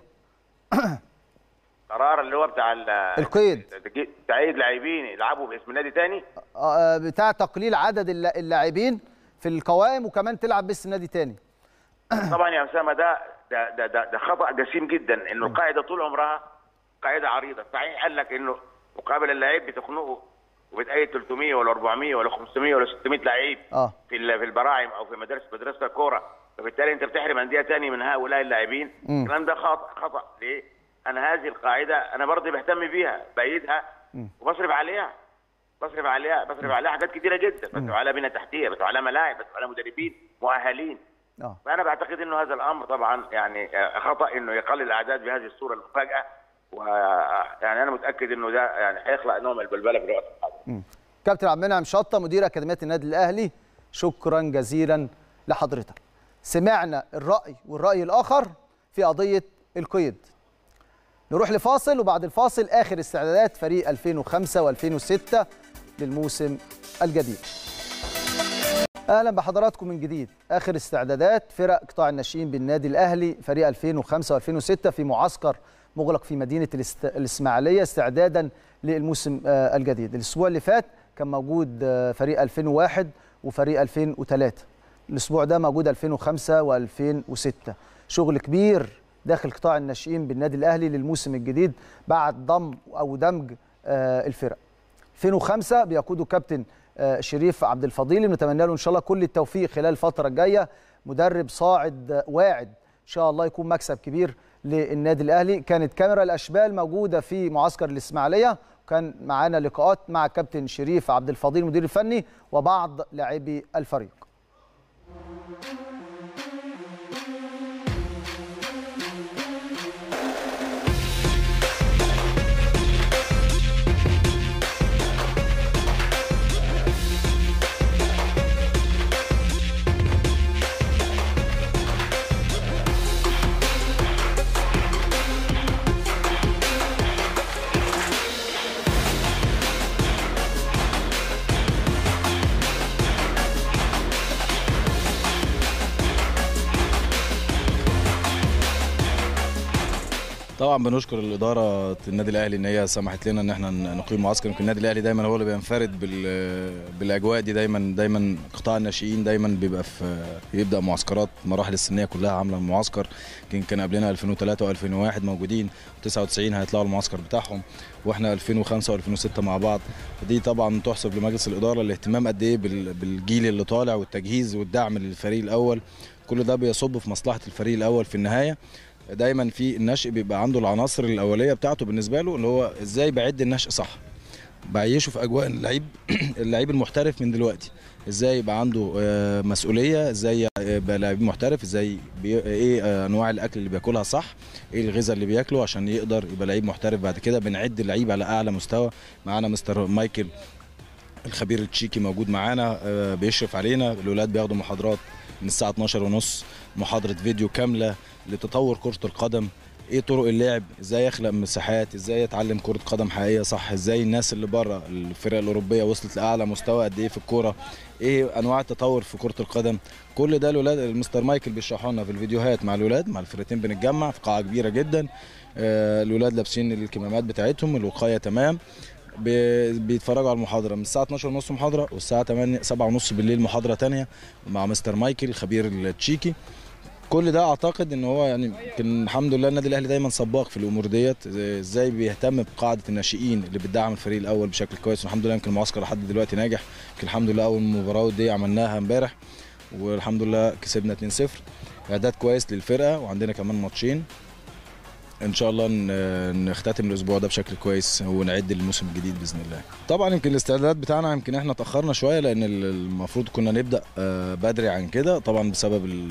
قرار اللي هو بتاع ال- القيد. تعيد لاعبين يلعبوا باسم نادي تاني آه، بتاع تقليل عدد الل- اللاعبين في القوائم وكمان تلعب باسم نادي تاني طبعا يا اسامه ده ده ده, ده, ده خطا جسيم جدا انه القاعده طول عمرها قاعده عريضه صحيح قال لك انه مقابل اللعيب بتخنقه وبتأيد 300 ولا 400 ولا 500 ولا 600 لعيب اه في ال- في البراعم او في مدارس مدرسه الكوره فبالتالي انت بتحرم انديه ثانيه من هؤلاء اللاعبين مم. الكلام ده خطا خطا ليه؟ انا هذه القاعده انا برضه بهتم بيها بايدها وبصرف عليها بصرف عليها بصرف عليها حاجات كتيره جدا بصرف عليها بنى تحتيه بصرف عليها ملاعب بصرف عليها مدربين مؤهلين اه فانا بعتقد انه هذا الامر طبعا يعني آه، خطا انه يقلل الاعداد بهذه الصوره المفاجاه ويعني انا متاكد انه ده يعني هيخلق نوع من البلبله في الوقت الحاضر كابتن عبد المنعم شطه مدير اكاديميه النادي الاهلي شكرا جزيلا لحضرتك سمعنا الراي والراي الاخر في قضيه القيد نروح لفاصل وبعد الفاصل اخر استعدادات فريق 2005 و2006 للموسم الجديد اهلا بحضراتكم من جديد اخر استعدادات فرق قطاع الناشئين بالنادي الاهلي فريق 2005 و2006 في معسكر مغلق في مدينه الاست... الاسماعيليه استعدادا للموسم آه، الجديد الاسبوع اللي فات كان موجود آه، فريق 2001 وفريق 2003 الاسبوع ده موجود 2005 و2006 شغل كبير داخل قطاع الناشئين بالنادي الاهلي للموسم الجديد بعد ضم او دمج آه، الفرق 2005 بيقوده كابتن آه، شريف عبد الفضيل نتمنى له ان شاء الله كل التوفيق خلال الفتره الجايه مدرب صاعد آه، واعد ان شاء الله يكون مكسب كبير للنادي الاهلي كانت كاميرا الاشبال موجوده في معسكر الاسماعيليه وكان معانا لقاءات مع كابتن شريف عبد الفضيل المدير الفني وبعض لاعبي الفريق طبعا بنشكر الاداره النادي الاهلي ان هي سمحت لنا ان احنا نقيم معسكر يمكن النادي الاهلي دايما هو اللي بينفرد بال- بالاجواء دي دايما دايما قطاع الناشئين دايما بيبقى في بيبدا معسكرات المراحل السنيه كلها عامله معسكر يمكن كان قبلنا 2003 و2001 موجودين 99 هيطلعوا المعسكر بتاعهم واحنا 2005 و2006 مع بعض دي طبعا تحسب لمجلس الاداره الاهتمام قد ايه بال- بالجيل اللي طالع والتجهيز والدعم للفريق الاول كل ده بيصب في مصلحه الفريق الاول في النهايه دايما في النشء بيبقى عنده العناصر الاوليه بتاعته بالنسبه له اللي هو ازاي بعد النشء صح بعيشه في اجواء اللعيب اللعيب المحترف من دلوقتي ازاي يبقى عنده آه، مسؤوليه ازاي يبقى لعيب محترف ازاي بي... ايه آه، انواع الاكل اللي بياكلها صح ايه الغذاء اللي بياكله عشان يقدر يبقى لعيب محترف بعد كده بنعد اللعيب على اعلى مستوى معانا مستر مايكل الخبير التشيكي موجود معانا آه، بيشرف علينا الاولاد بياخدوا محاضرات من الساعه 12 ونص محاضره فيديو كامله لتطور كره القدم ايه طرق اللعب ازاي يخلق مساحات ازاي يتعلم كره قدم حقيقيه صح ازاي الناس اللي بره الفرق الاوروبيه وصلت لاعلى مستوى قد ايه في الكوره ايه انواع التطور في كره القدم كل ده الاولاد المستر مايكل بيشرحوا لنا في الفيديوهات مع الاولاد مع الفرقتين بنتجمع في قاعه كبيره جدا آه، الاولاد لابسين الكمامات بتاعتهم الوقايه تمام بي- بيتفرجوا على المحاضره من الساعه 12 ونص محاضره والساعه 8 7 ونص بالليل محاضره تانية مع مستر مايكل الخبير التشيكي كل ده اعتقد ان هو يعني يمكن الحمد لله النادي الاهلي دايما سباق في الامور ديت ازاي بيهتم بقاعده الناشئين اللي بتدعم الفريق الاول بشكل كويس والحمد لله يمكن المعسكر لحد دلوقتي ناجح يمكن الحمد لله اول مباراه دي عملناها امبارح والحمد لله كسبنا 2-0 اعداد كويس للفرقه وعندنا كمان ماتشين ان شاء الله ن- نختتم الاسبوع ده بشكل كويس ونعد للموسم الجديد باذن الله طبعا يمكن الاستعدادات بتاعنا يمكن احنا تاخرنا شويه لان ال- المفروض كنا نبدا آه، بدري عن كده طبعا بسبب ال-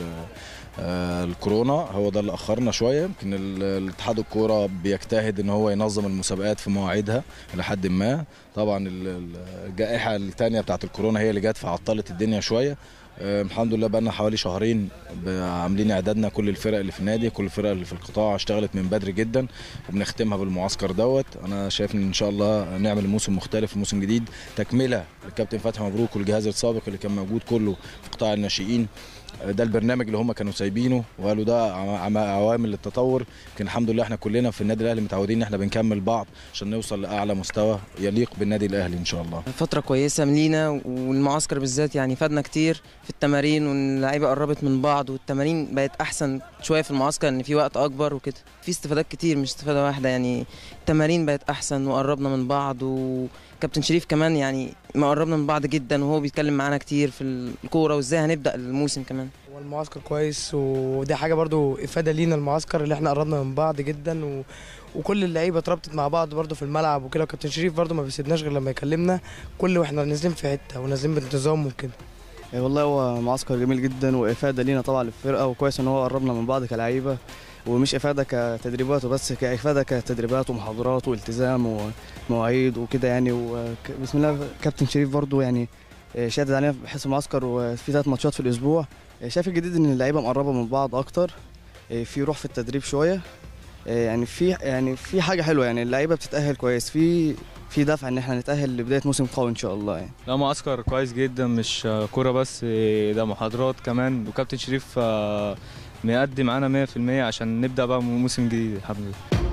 آه، الكورونا هو ده اللي اخرنا شويه يمكن ال- الاتحاد الكوره بيجتهد ان هو ينظم المسابقات في مواعيدها لحد ما طبعا ال- ال- الجائحه الثانيه بتاعت الكورونا هي اللي جت فعطلت الدنيا شويه آه، الحمد لله بقى لنا حوالي شهرين ب- عاملين اعدادنا كل الفرق اللي في النادي كل الفرق اللي في القطاع اشتغلت من بدري جدا وبنختمها بالمعسكر دوت انا شايف ان ان شاء الله نعمل موسم مختلف موسم جديد تكمله للكابتن فتحي مبروك والجهاز السابق اللي كان موجود كله في قطاع الناشئين ده البرنامج اللي هم كانوا سايبينه وقالوا ده عم- عم- عوامل للتطور يمكن الحمد لله احنا كلنا في النادي الاهلي متعودين ان احنا بنكمل بعض عشان نوصل لاعلى مستوى يليق بالنادي الاهلي ان شاء الله فترة كويسة لينا والمعسكر بالذات يعني فادنا كتير في التمارين واللعيبة قربت من بعض والتمارين بقت أحسن شوية في المعسكر إن في وقت أكبر وكده في استفادات كتير مش استفادة واحدة يعني التمارين بقت أحسن وقربنا من بعض وكابتن شريف كمان يعني ما قربنا من بعض جدا وهو بيتكلم معانا كتير في الكورة وإزاي هنبدأ الموسم كمان هو المعسكر كويس ودي حاجه برضو افاده لينا المعسكر اللي احنا قربنا من بعض جدا و... وكل اللعيبه اتربطت مع بعض برضو في الملعب وكده وكابتن شريف برضو ما بيسيبناش غير لما يكلمنا كل واحنا نازلين في حته ونازلين بانتظام وكده إيه والله هو معسكر جميل جدا وافاده لينا طبعا للفرقه وكويس ان هو قربنا من بعض كلعيبه ومش افاده كتدريبات وبس كافاده كتدريبات ومحاضرات والتزام ومواعيد وكده يعني وبسم الله كابتن شريف برضو يعني إيه، شادد علينا بحيث المعسكر وفي ثلاث ماتشات في الاسبوع إيه، شايف الجديد ان اللعيبه مقربه من بعض اكتر إيه، في روح في التدريب شويه إيه، يعني في يعني في حاجه حلوه يعني اللعيبه بتتاهل كويس في في دفع ان احنا نتاهل لبدايه موسم قوي ان شاء الله يعني لا معسكر كويس جدا مش كورة بس ده محاضرات كمان وكابتن شريف آه، مقدم معانا 100% عشان نبدأ بقى موسم جديد الحمد لله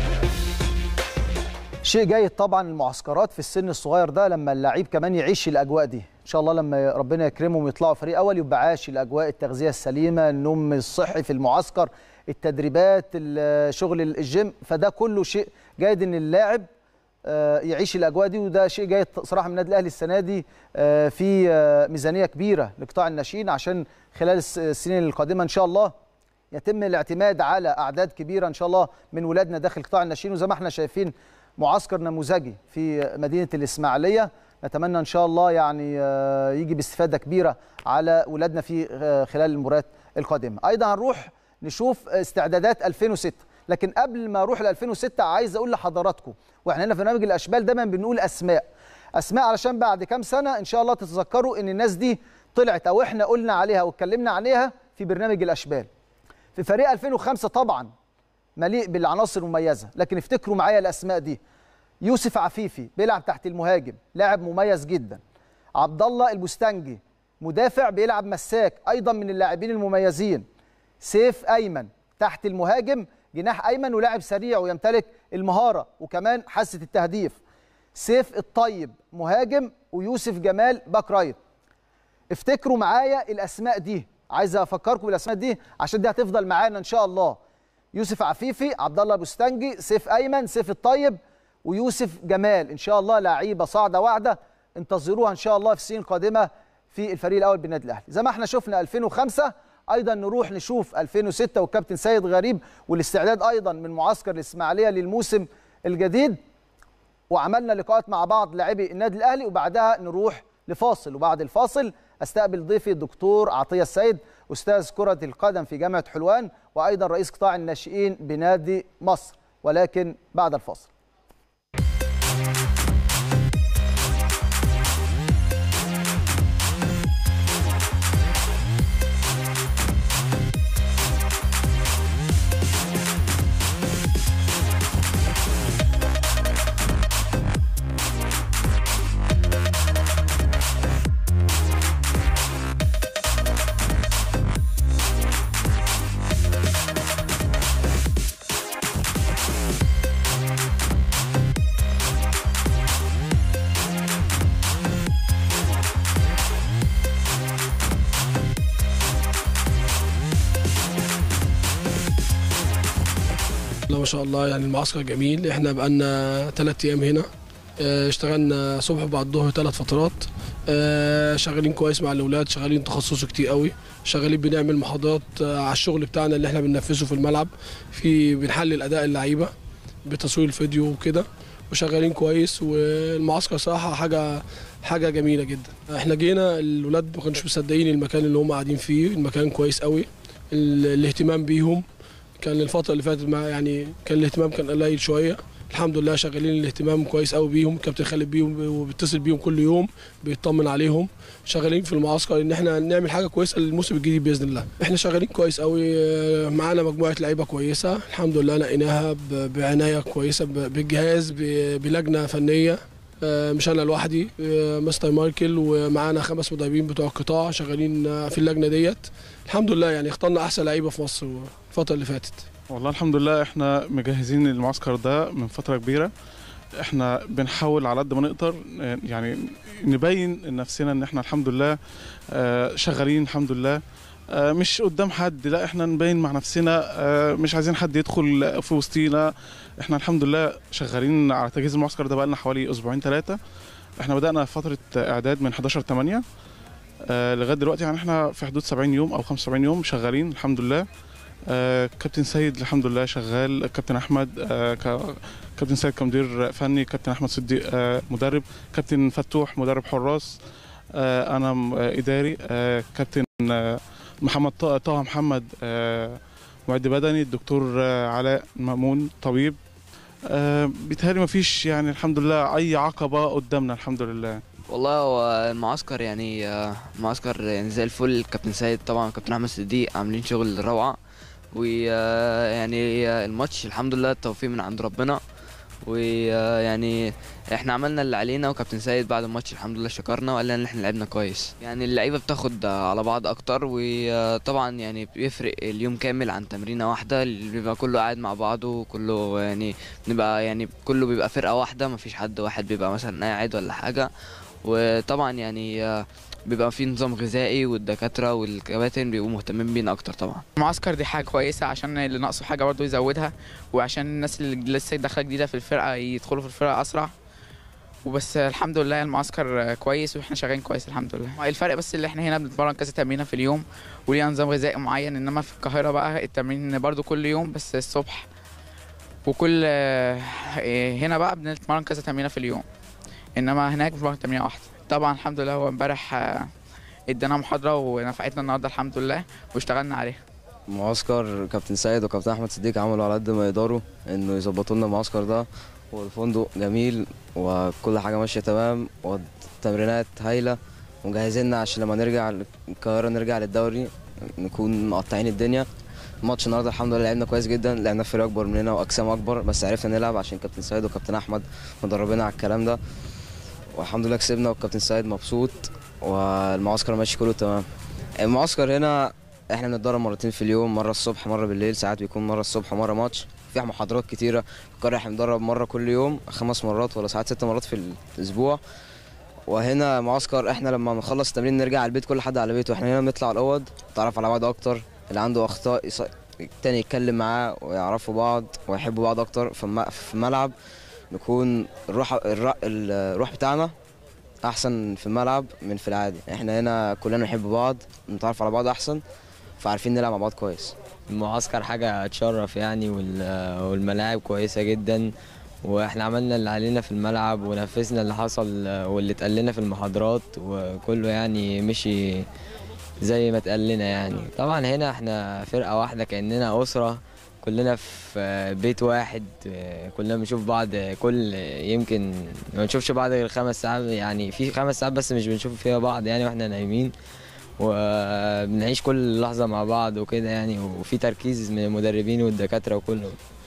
شيء جيد طبعا المعسكرات في السن الصغير ده لما اللعيب كمان يعيش الاجواء دي ان شاء الله لما ربنا يكرمهم ويطلعوا فريق اول يبقى عاش الاجواء التغذيه السليمه النوم الصحي في المعسكر التدريبات ال- شغل الجيم فده كله شيء جيد ان اللاعب آه، يعيش الاجواء دي وده شيء جيد صراحه من النادي الاهلي السنه دي آه، في آه، ميزانيه كبيره لقطاع الناشئين عشان خلال الس- السنين القادمه ان شاء الله يتم الاعتماد على اعداد كبيره ان شاء الله من ولادنا داخل قطاع الناشئين وزي ما احنا شايفين معسكر نموذجي في مدينه الاسماعيليه نتمنى ان شاء الله يعني آه، يجي باستفاده كبيره على ولادنا في آه، خلال المباريات القادمه ايضا هنروح نشوف استعدادات 2006 لكن قبل ما اروح ل 2006 عايز اقول لحضراتكم واحنا هنا في برنامج الاشبال دايما بنقول اسماء اسماء علشان بعد كام سنه ان شاء الله تتذكروا ان الناس دي طلعت او احنا قلنا عليها واتكلمنا عليها في برنامج الاشبال في فريق 2005 طبعا مليء بالعناصر المميزه لكن افتكروا معايا الاسماء دي يوسف عفيفي بيلعب تحت المهاجم لاعب مميز جدا عبد الله البستنجي مدافع بيلعب مساك ايضا من اللاعبين المميزين سيف ايمن تحت المهاجم جناح ايمن ولاعب سريع ويمتلك المهاره وكمان حاسه التهديف سيف الطيب مهاجم ويوسف جمال باك رايت افتكروا معايا الاسماء دي عايز افكركم بالاسماء دي عشان دي هتفضل معانا ان شاء الله يوسف عفيفي عبد الله بوستنجي سيف ايمن سيف الطيب ويوسف جمال ان شاء الله لعيبه صاعده واعده انتظروها ان شاء الله في السنين القادمه في الفريق الاول بالنادي الاهلي زي ما احنا شفنا 2005 ايضا نروح نشوف 2006 والكابتن سيد غريب والاستعداد ايضا من معسكر الاسماعيليه للموسم الجديد وعملنا لقاءات مع بعض لاعبي النادي الاهلي وبعدها نروح لفاصل وبعد الفاصل استقبل ضيفي الدكتور عطيه السيد استاذ كره القدم في جامعه حلوان وايضا رئيس قطاع الناشئين بنادي مصر ولكن بعد الفاصل لا ما شاء الله يعني المعسكر جميل احنا بقالنا ثلاث ايام هنا اه، اشتغلنا صبح وبعد الظهر ثلاث فترات اه، شغالين كويس مع الاولاد شغالين تخصصي كتير قوي شغالين بنعمل محاضرات اه، على الشغل بتاعنا اللي احنا بننفذه في الملعب في بنحلل اداء اللعيبه بتصوير الفيديو وكده وشغالين كويس والمعسكر صراحه حاجه حاجه جميله جدا احنا جينا الاولاد ما كانوش مصدقين المكان اللي هم قاعدين فيه المكان كويس قوي ال- الاهتمام بيهم كان الفترة اللي فاتت مع يعني كان الاهتمام كان قليل شوية الحمد لله شغالين الاهتمام كويس قوي بيهم كابتن خالد بيهم وبيتصل بيهم كل يوم بيطمن عليهم شغالين في المعسكر ان احنا نعمل حاجه كويسه للموسم الجديد باذن الله احنا شغالين كويس قوي آه، معانا مجموعه لعيبه كويسه الحمد لله نقيناها ب- بعنايه كويسه ب- بالجهاز ب- بلجنه فنيه آه، مش انا لوحدي آه، مستر مايكل ومعانا خمس مدربين بتوع القطاع شغالين آه، في اللجنه ديت الحمد لله يعني اخترنا احسن لعيبه في مصر الفتره اللي فاتت والله الحمد لله احنا مجهزين المعسكر ده من فترة كبيرة احنا بنحاول على قد ما نقدر اه، يعني نبين لنفسنا ان احنا الحمد لله اه، شغالين الحمد لله اه، مش قدام حد لا احنا نبين مع نفسنا اه، مش عايزين حد يدخل في وسطينا احنا الحمد لله شغالين على تجهيز المعسكر ده بقالنا حوالي اسبوعين ثلاثة احنا بدأنا فترة اعداد من 11 8 آه لغايه دلوقتي يعني احنا في حدود 70 يوم او 75 يوم شغالين الحمد لله آه كابتن سيد الحمد لله شغال كابتن احمد آه ك- كابتن سيد كمدير فني كابتن احمد صديق آه مدرب كابتن فتوح مدرب حراس آه انا م- آه اداري آه كابتن آه محمد طه طه محمد آه معد بدني الدكتور آه علاء مأمون طبيب آه بيتهيألي مفيش يعني الحمد لله أي عقبة قدامنا الحمد لله والله هو المعسكر يعني آه، معسكر يعني زي الفل كابتن سيد طبعا كابتن احمد صديق عاملين شغل روعه ويعني الماتش الحمد لله التوفيق من عند ربنا ويعني احنا عملنا اللي علينا وكابتن سيد بعد الماتش الحمد لله شكرنا وقال لنا ان احنا لعبنا كويس يعني اللعيبه بتاخد على بعض اكتر وطبعا يعني بيفرق اليوم كامل عن تمرينه واحده اللي بيبقى كله قاعد مع بعضه وكله يعني بنبقى يعني كله بيبقى فرقه واحده مفيش حد واحد بيبقى مثلا قاعد ولا حاجه وطبعا يعني آه، بيبقى في نظام غذائي والدكاتره والكباتن بيبقوا مهتمين بينا اكتر طبعا المعسكر دي حاجه كويسه عشان اللي ناقصه حاجه برضه يزودها وعشان الناس اللي لسه داخله جديده في الفرقه يدخلوا في الفرقه اسرع وبس الحمد لله المعسكر كويس واحنا شغالين كويس الحمد لله الفرق بس اللي احنا هنا بنتمرن كذا تمرينه في اليوم وليها نظام غذائي معين انما في القاهره بقى التمرين برضو كل يوم بس الصبح وكل هنا بقى بنتمرن كذا تمرينه في اليوم انما هناك بنتمرن تمرينه واحده طبعا الحمد لله هو امبارح آه، ادانا محاضره ونفعتنا النهارده الحمد لله واشتغلنا عليها معسكر كابتن سيد وكابتن احمد صديق عملوا على قد ما يقدروا انه يظبطوا لنا المعسكر ده والفندق جميل وكل حاجه ماشيه تمام والتمرينات هايله ومجهزيننا عشان لما نرجع القاهره نرجع للدوري نكون مقطعين الدنيا الماتش النهارده الحمد لله لعبنا كويس جدا لعبنا فريق اكبر مننا واجسام اكبر بس عرفنا نلعب عشان كابتن سيد وكابتن احمد مدربينا على الكلام ده والحمد لله كسبنا والكابتن سيد مبسوط والمعسكر ماشي كله تمام المعسكر هنا احنا بنتدرب مرتين في اليوم مره الصبح مره بالليل ساعات بيكون مره الصبح مره ماتش في محاضرات كتيره في القريه احنا بنتدرب مره كل يوم خمس مرات ولا ساعات ست مرات في الاسبوع وهنا معسكر احنا لما بنخلص التمرين نرجع على البيت كل حد على بيته احنا هنا بنطلع الاوض نتعرف على بعض اكتر اللي عنده اخطاء يص- التاني يتكلم معاه ويعرفوا بعض ويحبوا بعض اكتر في الم- في الملعب نكون الروح الر- الروح بتاعنا احسن في الملعب من في العادي احنا هنا كلنا بنحب بعض نتعرف على بعض احسن فعارفين نلعب مع بعض كويس المعسكر حاجة تشرف يعني وال- والملاعب كويسة جدا واحنا عملنا اللي علينا في الملعب ونفذنا اللي حصل واللي اتقال لنا في المحاضرات وكله يعني مشي زي ما اتقال لنا يعني طبعا هنا احنا فرقة واحدة كأننا أسرة كلنا في بيت واحد كلنا بنشوف بعض كل يمكن ما بنشوفش بعض غير خمس ساعات يعني في خمس ساعات بس مش بنشوف فيها بعض يعني واحنا نايمين وبنعيش كل لحظة مع بعض وكده يعني وفي تركيز من المدربين والدكاترة وكله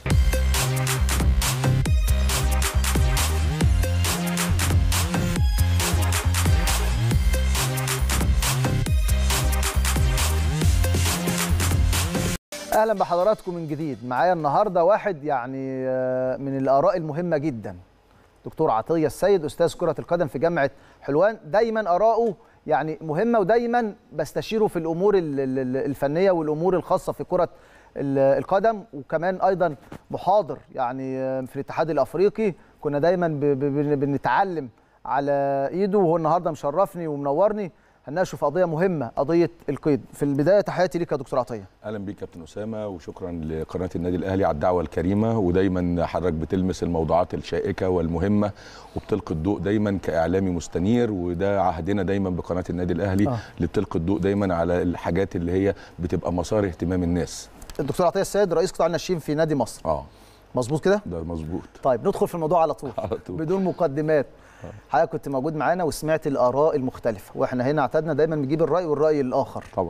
اهلا بحضراتكم من جديد معايا النهارده واحد يعني آه، من الاراء المهمه جدا دكتور عطيه السيد استاذ كره القدم في جامعه حلوان دايما اراءه يعني مهمه ودايما بستشيره في الامور ال- ال- ال- الفنيه والامور الخاصه في كره ال- القدم وكمان ايضا محاضر يعني آه، في الاتحاد الافريقي كنا دايما ب- ب- بن- بنتعلم على ايده وهو النهارده مشرفني ومنورني هنناقشه في قضيه مهمه قضيه القيد في البدايه تحياتي ليك يا دكتور عطيه اهلا بيك كابتن اسامه وشكرا لقناه النادي الاهلي على الدعوه الكريمه ودايما حضرتك بتلمس الموضوعات الشائكه والمهمه وبتلقي الضوء دايما كاعلامي مستنير وده عهدنا دايما بقناه النادي الاهلي آه. اللي بتلقي الضوء دايما على الحاجات اللي هي بتبقى مسار اهتمام الناس الدكتور عطيه السيد رئيس قطاع الناشئين في نادي مصر اه مظبوط كده ده مظبوط طيب ندخل في الموضوع على طول, على طول. بدون مقدمات حضرتك كنت موجود معانا وسمعت الاراء المختلفه واحنا هنا اعتدنا دايما نجيب الراي والراي الاخر طبعا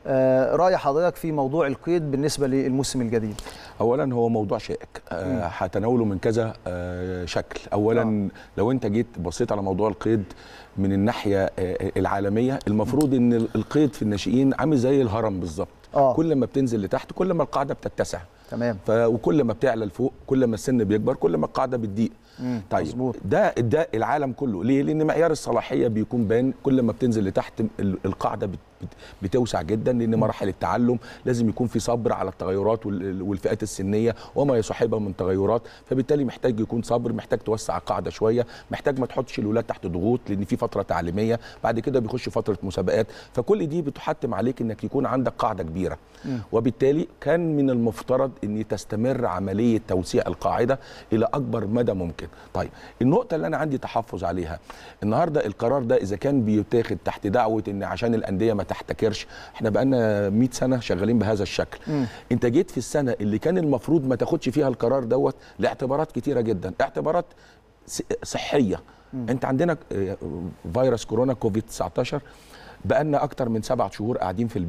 آه راي حضرتك في موضوع القيد بالنسبه للموسم الجديد اولا هو موضوع شائك آه، هتناوله من كذا آه، شكل اولا آه. لو انت جيت بصيت على موضوع القيد من الناحيه آه، العالميه المفروض ان القيد في الناشئين عامل زي الهرم بالظبط آه. كل ما بتنزل لتحت كل ما القاعده بتتسع تمام ف... وكل ما بتعلى لفوق كل ما السن بيكبر كل ما القاعده بتضيق مم. طيب مظبوط. ده ده العالم كله ليه لان معيار الصلاحيه بيكون بان كل ما بتنزل لتحت ال- القاعده بت بت بتوسع جدا لان مراحل التعلم لازم يكون في صبر على التغيرات وال- والفئات السنيه وما يصاحبها من تغيرات فبالتالي محتاج يكون صبر محتاج توسع القاعده شويه محتاج ما تحطش الولاد تحت ضغوط لان في فتره تعليميه بعد كده بيخش فتره مسابقات فكل دي بتحتم عليك انك يكون عندك قاعده كبيره مم. وبالتالي كان من المفترض ان تستمر عمليه توسيع القاعده الى اكبر مدى ممكن طيب النقطه اللي انا عندي تحفظ عليها النهارده القرار ده اذا كان بيتاخد تحت دعوه ان عشان الانديه ما تحتكرش احنا بقالنا 100 سنه شغالين بهذا الشكل مم. انت جيت في السنه اللي كان المفروض ما تاخدش فيها القرار دوت لاعتبارات كتيره جدا اعتبارات س- صحيه مم. انت عندنا آه، فيروس كورونا كوفيد 19 بقالنا اكتر من سبعة شهور قاعدين في البيت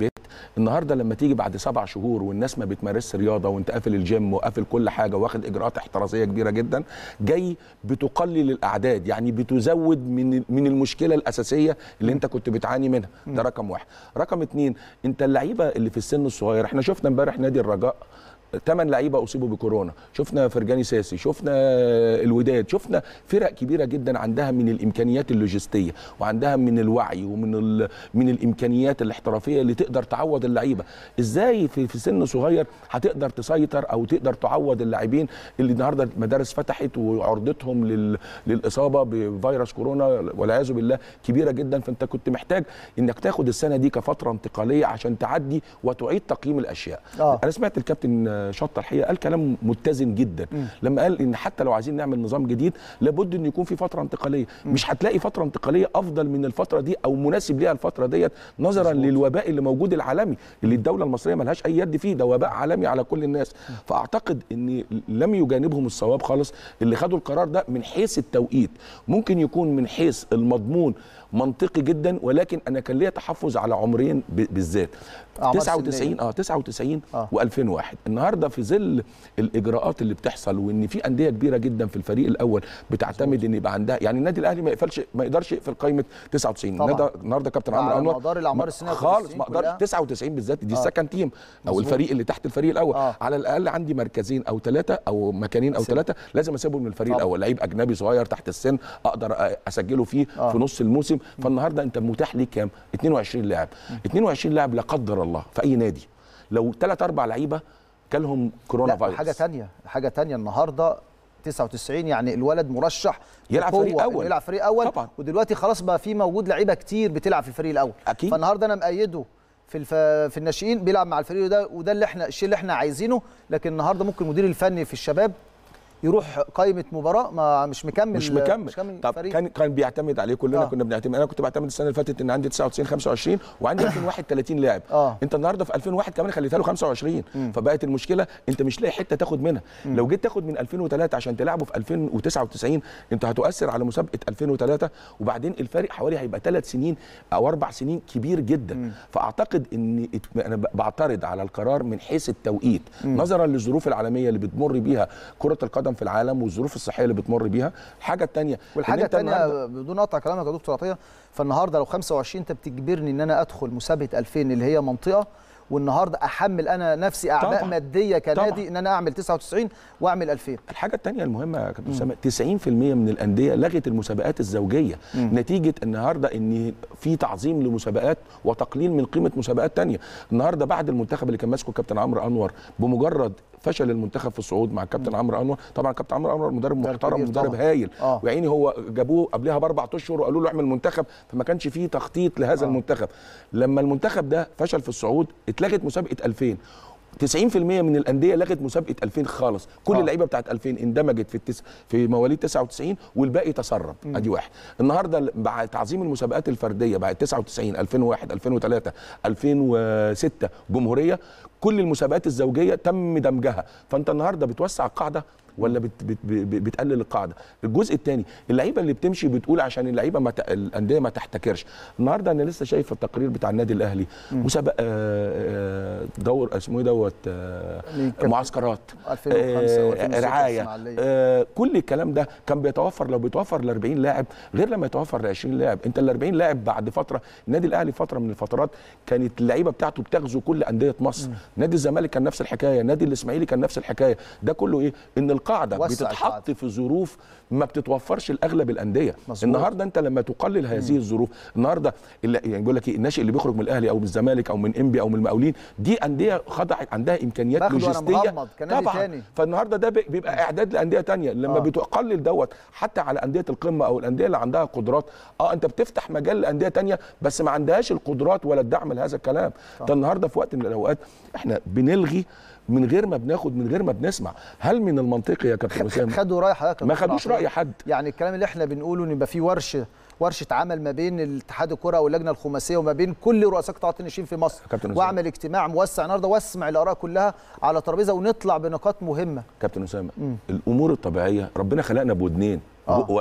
النهارده لما تيجي بعد سبع شهور والناس ما بتمارسش رياضه وانت قافل الجيم وقافل كل حاجه واخد اجراءات احترازيه كبيره جدا جاي بتقلل الاعداد يعني بتزود من من المشكله الاساسيه اللي انت كنت بتعاني منها ده رقم واحد رقم اتنين انت اللعيبه اللي في السن الصغير احنا شفنا امبارح نادي الرجاء ثمان لعيبه اصيبوا بكورونا شفنا فرجاني ساسي شفنا الوداد شفنا فرق كبيره جدا عندها من الامكانيات اللوجستيه وعندها من الوعي ومن ال... من الامكانيات الاحترافيه اللي تقدر تعوض اللعيبه ازاي في, في سن صغير هتقدر تسيطر او تقدر تعوض اللاعبين اللي النهارده المدارس فتحت وعرضتهم لل... للاصابه بفيروس كورونا والعياذ بالله كبيره جدا فانت كنت محتاج انك تاخد السنه دي كفتره انتقاليه عشان تعدي وتعيد تقييم الاشياء آه. انا سمعت الكابتن شطه الحقيقه قال كلام متزن جدا مم. لما قال ان حتى لو عايزين نعمل نظام جديد لابد ان يكون في فتره انتقاليه مش هتلاقي فتره انتقاليه افضل من الفتره دي او مناسب ليها الفتره ديت نظرا للوباء اللي موجود العالمي اللي الدوله المصريه ملهاش اي يد فيه ده وباء عالمي على كل الناس فاعتقد ان لم يجانبهم الصواب خالص اللي خدوا القرار ده من حيث التوقيت ممكن يكون من حيث المضمون منطقي جدا ولكن انا كان ليا تحفظ على عمرين ب- بالذات أعمار 99 سنية. اه 99 و2001 النهارده في ظل الاجراءات اللي بتحصل وان في انديه كبيره جدا في الفريق الاول بتعتمد ان يبقى عندها يعني النادي الاهلي ما يقفلش ما يقدرش يقفل قائمه 99 طبعاً. النهارده النهارده كابتن على عمرو انور مدار الأعمار ما- السنية خالص والسنين ما اقدرش كلها. 99 بالذات دي آه. السكند تيم او مظبوط. الفريق اللي تحت الفريق الاول آه. على الاقل عندي مركزين او ثلاثه او مكانين او أسيب. ثلاثه لازم اسيبهم من الفريق طبعاً. الاول لعيب اجنبي صغير تحت السن اقدر أ- اسجله فيه آه. في نص الموسم فالنهارده انت متاح ليك كام 22 لاعب 22 لاعب لا قدر الله في اي نادي لو ثلاث اربع لعيبه جالهم كورونا لا فيروس حاجه تانية حاجه تانية النهارده 99 يعني الولد مرشح يلعب بقوة فريق أول. إنه يلعب فريق اول طبعاً. ودلوقتي خلاص بقى في موجود لعيبه كتير بتلعب في الفريق الاول أكيد. فالنهارده انا مأيده في الف... في الناشئين بيلعب مع الفريق ده وده اللي احنا الشيء اللي احنا عايزينه لكن النهارده ممكن المدير الفني في الشباب يروح قائمه مباراه ما مش مكمل مش مكمل, مش مكمل طب فريق. كان كان بيعتمد عليه كلنا آه. آه. كنا بنعتمد انا كنت بعتمد السنه اللي فاتت ان عندي 99 25 وعندي 2001 30 لاعب آه. انت النهارده في 2001 كمان خليتها له 25 فبقت المشكله انت مش لاقي حته تاخد منها لو جيت تاخد من 2003 عشان تلعبه في 2099 انت هتؤثر على مسابقه 2003 وبعدين الفارق حوالي هيبقى ثلاث سنين او اربع سنين كبير جدا فاعتقد ان ات- انا ب- بعترض على القرار من حيث التوقيت نظرا للظروف العالميه اللي بتمر بيها كره القدم في العالم والظروف الصحيه اللي بتمر بيها الحاجه الثانيه والحاجه الثانيه بدون قطع كلامك يا دكتور عطيه فالنهارده لو 25 انت بتجبرني ان انا ادخل مسابقه 2000 اللي هي منطقه والنهارده احمل انا نفسي اعباء طبعاً. ماديه كنادي طبعاً. ان انا اعمل 99 واعمل 2000 الحاجه الثانيه المهمه يا كابتن اسامه 90% من الانديه لغت المسابقات الزوجيه مم. نتيجه النهارده ان في تعظيم لمسابقات وتقليل من قيمه مسابقات تانية النهارده بعد المنتخب اللي كان ماسكه كابتن عمرو انور بمجرد فشل المنتخب في الصعود مع الكابتن عمرو انور طبعا كابتن عمرو انور مدرب محترم كبير مدرب طبعاً. هايل آه. ويعني هو جابوه قبلها باربع اشهر وقالوا له اعمل منتخب فما كانش فيه تخطيط لهذا آه. المنتخب لما المنتخب ده فشل في الصعود اتلغت مسابقه 2000 90% من الانديه لغت مسابقه 2000 خالص كل آه. اللعيبه بتاعت 2000 اندمجت في التس... في مواليد 99 والباقي تسرب ادي واحد النهارده بعد تعظيم المسابقات الفرديه بعد 99 2001 2003 2006 جمهوريه كل المسابقات الزوجيه تم دمجها فانت النهارده بتوسع القاعده ولا بت بت بت بتقلل القاعده الجزء الثاني اللعيبه اللي بتمشي بتقول عشان اللعيبه ما ت... الانديه ما تحتكرش النهارده انا لسه شايف التقرير بتاع النادي الاهلي مسابقه آه، آه، دور اسمه ايه دوت آه، مين كان- معسكرات 2005 آه، و 2006 رعايه إسماعيلية. آه، كل الكلام ده كان بيتوفر لو بيتوفر ل 40 لاعب غير لما يتوفر ل 20 لاعب انت ال 40 لاعب بعد فتره النادي الاهلي فتره من الفترات كانت اللعيبه بتاعته بتغزو كل انديه مصر نادي الزمالك كان نفس الحكايه نادي الاسماعيلي كان نفس الحكايه ده كله ايه ان القاعده وسع بتتحط القاعدة. في ظروف ما بتتوفرش لاغلب الانديه مظبوط. النهارده انت لما تقلل هذه الظروف النهارده اللي يعني بيقول لك ايه الناشئ اللي بيخرج من الاهلي او من الزمالك او من انبي او من المقاولين دي انديه خضعت عندها امكانيات باخده وأنا لوجستيه مغمض كنادي طبعا تاني. فالنهارده ده بي- بيبقى اعداد لانديه تانية لما آه. آه. بتقلل دوت حتى على انديه القمه او الانديه اللي عندها قدرات اه انت بتفتح مجال لانديه تانية بس ما عندهاش القدرات ولا الدعم لهذا الكلام ده النهارده في وقت من الاوقات احنا بنلغي من غير ما بناخد من غير ما بنسمع هل من المنطقي يا كابتن اسامه خدوا راي حضرتك يا ما دكتور خدوش عطية. راي حد يعني الكلام اللي احنا بنقوله ان يبقى في ورشه ورشه عمل ما بين الاتحاد الكره واللجنه الخماسيه وما بين كل رؤساء قطاعات الناشئين في مصر كابتن أسامة. واعمل اجتماع موسع النهارده واسمع الاراء كلها على ترابيزه ونطلع بنقاط مهمه كابتن اسامه الامور الطبيعيه ربنا خلقنا بودنين آه. وبق واحد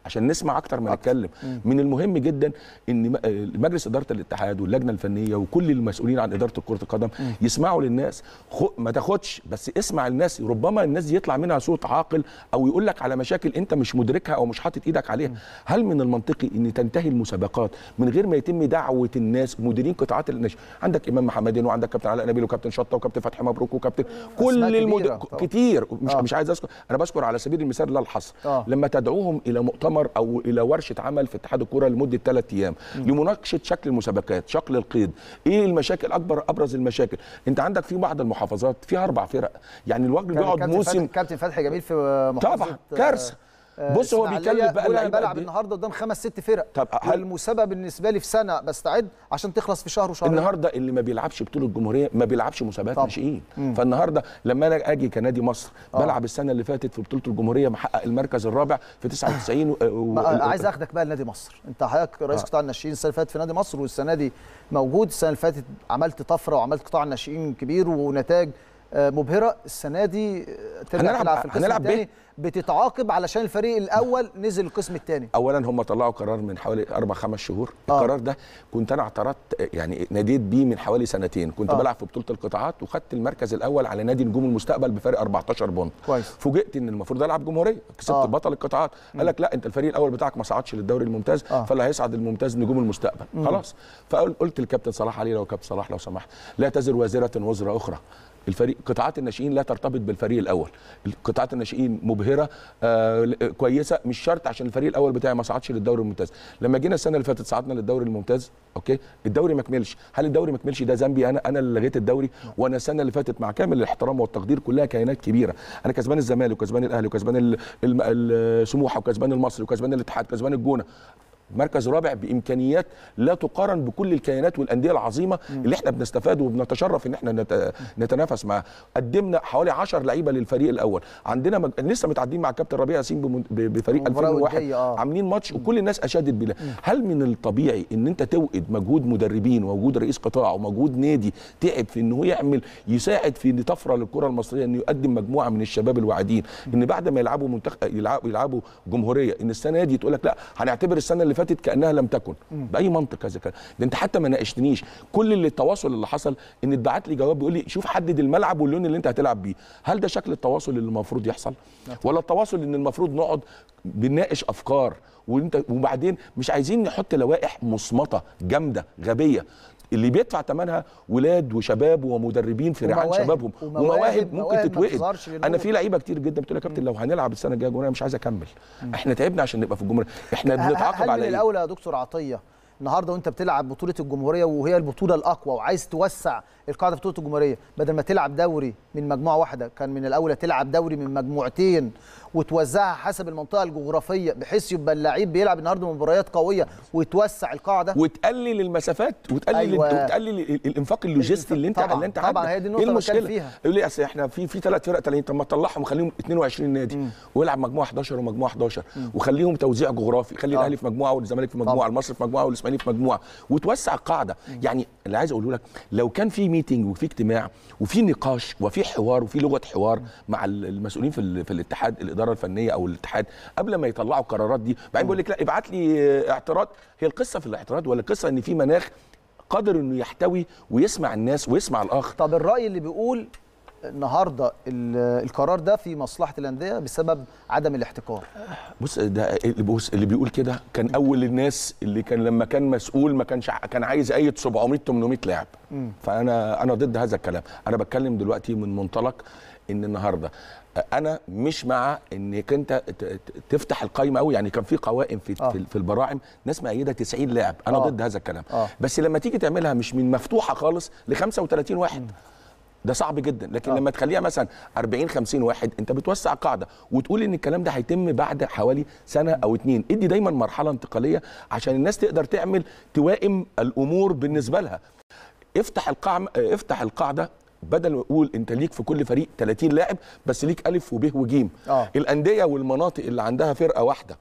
عشان نسمع اكتر ما نتكلم من المهم جدا ان م- آه، مجلس اداره الاتحاد واللجنه الفنيه وكل المسؤولين عن اداره كره القدم يسمعوا للناس خو ما تاخدش بس اسمع الناس ربما الناس دي يطلع منها صوت عاقل او يقول لك على مشاكل انت مش مدركها او مش حاطط ايدك عليها هل من المنطقي ان تنتهي المسابقات من غير ما يتم دعوه الناس مديرين قطاعات النشء عندك امام محمدين وعندك كابتن علاء نبيل وكابتن شطه وكابتن فتحي مبروك وكابتن كل كبيرة المد... طبعا. كتير مش آه. مش عايز اذكر انا بذكر على سبيل المثال لا الحصر آه. لما تدعوهم الى مؤتمر او الى ورشه عمل في اتحاد الكره لمده ثلاث ايام لمناقشه شكل المسابقات شكل القيد ايه المشاكل اكبر ابرز المشاكل انت عندك في بعض المحافظات فيها اربع فرق يعني الراجل كان بيقعد الكابتن موسم فتحي- كابتن فتحي جميل في محافظه طبعا كارثه آه، بص هو إسماعيلية بيتكلم بقى بيقول انا اللعيبة بلعب قد إيه؟ النهارده قدام خمس ست فرق طب هل- والمسابقه بالنسبه لي في سنه بستعد عشان تخلص في شهر وشهرين النهارده اللي ما بيلعبش بطوله الجمهوريه ما بيلعبش مسابقات طبعا. ناشئين مم. فالنهارده لما انا اجي كنادي مصر آه. بلعب السنه اللي فاتت في بطوله الجمهوريه محقق المركز الرابع في 99 و... و... ما- عايز اخدك بقى لنادي مصر انت حضرتك رئيس آه. قطاع الناشئين السنه اللي فاتت في نادي مصر والسنه دي موجود السنه اللي فاتت عملت طفره وعملت قطاع الناشئين كبير ونتائج آه، مبهره السنه دي آه، ترجع هنلعب- تلعب في القسم هنلعب الثاني بتتعاقب علشان الفريق الاول نزل القسم الثاني اولا هم طلعوا قرار من حوالي اربع خمس شهور آه. القرار ده كنت انا اعترضت يعني ناديت بيه من حوالي سنتين كنت آه. بلعب في بطوله القطاعات وخدت المركز الاول على نادي نجوم المستقبل بفارق 14 بونت كويس فوجئت ان المفروض العب جمهوريه كسبت آه. آه. بطل القطاعات قال لك لا انت الفريق الاول بتاعك ما صعدش للدوري الممتاز آه. آه. فاللي هيصعد الممتاز نجوم المستقبل مم. خلاص فقلت للكابتن صلاح علي لو كابتن صلاح لو سمحت لا تزر وازره وزر اخرى الفريق قطاعات الناشئين لا ترتبط بالفريق الاول قطاعات الناشئين مبهره آه كويسه مش شرط عشان الفريق الاول بتاعي ما صعدش للدوري الممتاز لما جينا السنه اللي فاتت صعدنا للدوري الممتاز اوكي الدوري ما كملش هل الدوري ما كملش ده ذنبي انا انا اللي لغيت الدوري وانا السنه اللي فاتت مع كامل الاحترام والتقدير كلها كيانات كبيره انا كسبان الزمالك وكسبان الاهلي وكسبان ال- الم- السموحه وكسبان المصري وكسبان الاتحاد وكسبان الجونه مركز رابع بامكانيات لا تقارن بكل الكيانات والانديه العظيمه اللي احنا بنستفاد وبنتشرف ان احنا نت- نتنافس معاها قدمنا حوالي 10 لعيبه للفريق الاول عندنا مج... لسه متعدين مع الكابتن ربيع ياسين بمن- ب- بفريق مباراة 2001 ودية، آه. عاملين ماتش وكل الناس اشادت بيه هل من الطبيعي ان انت توقد مجهود مدربين ومجهود رئيس قطاع ومجهود نادي تعب في ان هو يعمل يساعد في طفره للكره المصريه انه يقدم مجموعه من الشباب الواعدين ان بعد ما يلعبوا منتخب يلعبوا, يلعبوا جمهوريه ان السنه دي تقول لك لا هنعتبر السنه اللي فاتت كانها لم تكن باي منطق هذا الكلام ده انت حتى ما ناقشتنيش كل اللي التواصل اللي حصل ان اتبعت لي جواب بيقول لي شوف حدد الملعب واللون اللي انت هتلعب بيه هل ده شكل التواصل اللي المفروض يحصل ولا التواصل ان المفروض نقعد بنناقش افكار وانت وبعدين مش عايزين نحط لوائح مصمته جامده غبيه اللي بيدفع ثمنها ولاد وشباب ومدربين في رعايه ومواهب. شبابهم ومواهب- ومواهب مواهب ممكن ما تتوقد بتظهرش للنور. انا في لعيبه كتير جدا بتقول لي يا كابتن لو هنلعب السنه الجايه جمهوريه مش عايز اكمل احنا تعبنا عشان نبقى في الجمهوريه احنا هل بنتعاقب من على ايه الاولى يا دكتور عطيه النهارده وانت بتلعب بطوله الجمهوريه وهي البطوله الاقوى وعايز توسع القاعده في بطوله الجمهوريه بدل ما تلعب دوري من مجموعه واحده كان من الاولى تلعب دوري من مجموعتين وتوزعها حسب المنطقه الجغرافيه بحيث يبقى اللعيب بيلعب النهارده مباريات قويه وتوسع القاعده وتقلل المسافات وتقلل أيوة. أيوة. وتقلل ال- الانفاق اللوجستي اللي انت طبعاً، اللي انت طبعاً، عندك. هي دي النقطة ايه اللي بتكلم المشكله فيها. يقول لي اصل احنا في في ثلاث فرق تانيين طب ما تطلعهم وخليهم 22 نادي ويلعب مجموعه 11 ومجموعه 11 وخليهم توزيع جغرافي خلي آه. الاهلي في مجموعه والزمالك في مجموعه المصري في مجموعه والاسماعيلي في مجموعه وتوسع القاعده يعني اللي عايز اقوله لك لو كان في ميتنج وفي اجتماع وفي نقاش وفي حوار وفي لغه حوار مع ال- المسؤولين في ال- في الاتحاد الاداره الفنيه او الاتحاد قبل ما يطلعوا القرارات دي بعدين بيقول لك لا ابعت لي اعتراض هي القصه في الاعتراض ولا القصه ان في مناخ قادر انه يحتوي ويسمع الناس ويسمع الاخر طب الراي اللي بيقول النهارده ال- القرار ده في مصلحه الانديه بسبب عدم الاحتكار بص ده اللي بص اللي بيقول كده كان اول الناس اللي كان لما كان مسؤول ما كانش ع- كان عايز ايد 700 800 لاعب مم. فانا انا ضد هذا الكلام انا بتكلم دلوقتي من منطلق ان النهارده انا مش مع انك انت ت- ت- تفتح القايمه قوي يعني كان في قوائم في آه. في- في البراعم ناس مأيده 90 لاعب انا آه. ضد هذا الكلام آه. بس لما تيجي تعملها مش من مفتوحه خالص ل 35 واحد ده صعب جدا لكن آه. لما تخليها مثلا 40 50 واحد انت بتوسع القاعده وتقول ان الكلام ده هيتم بعد حوالي سنه او اتنين ادي دايما مرحله انتقاليه عشان الناس تقدر تعمل توائم الامور بالنسبه لها افتح القاعده افتح القاعده بدل ما اقول انت ليك في كل فريق 30 لاعب بس ليك الف وب وجيم آه. الانديه والمناطق اللي عندها فرقه واحده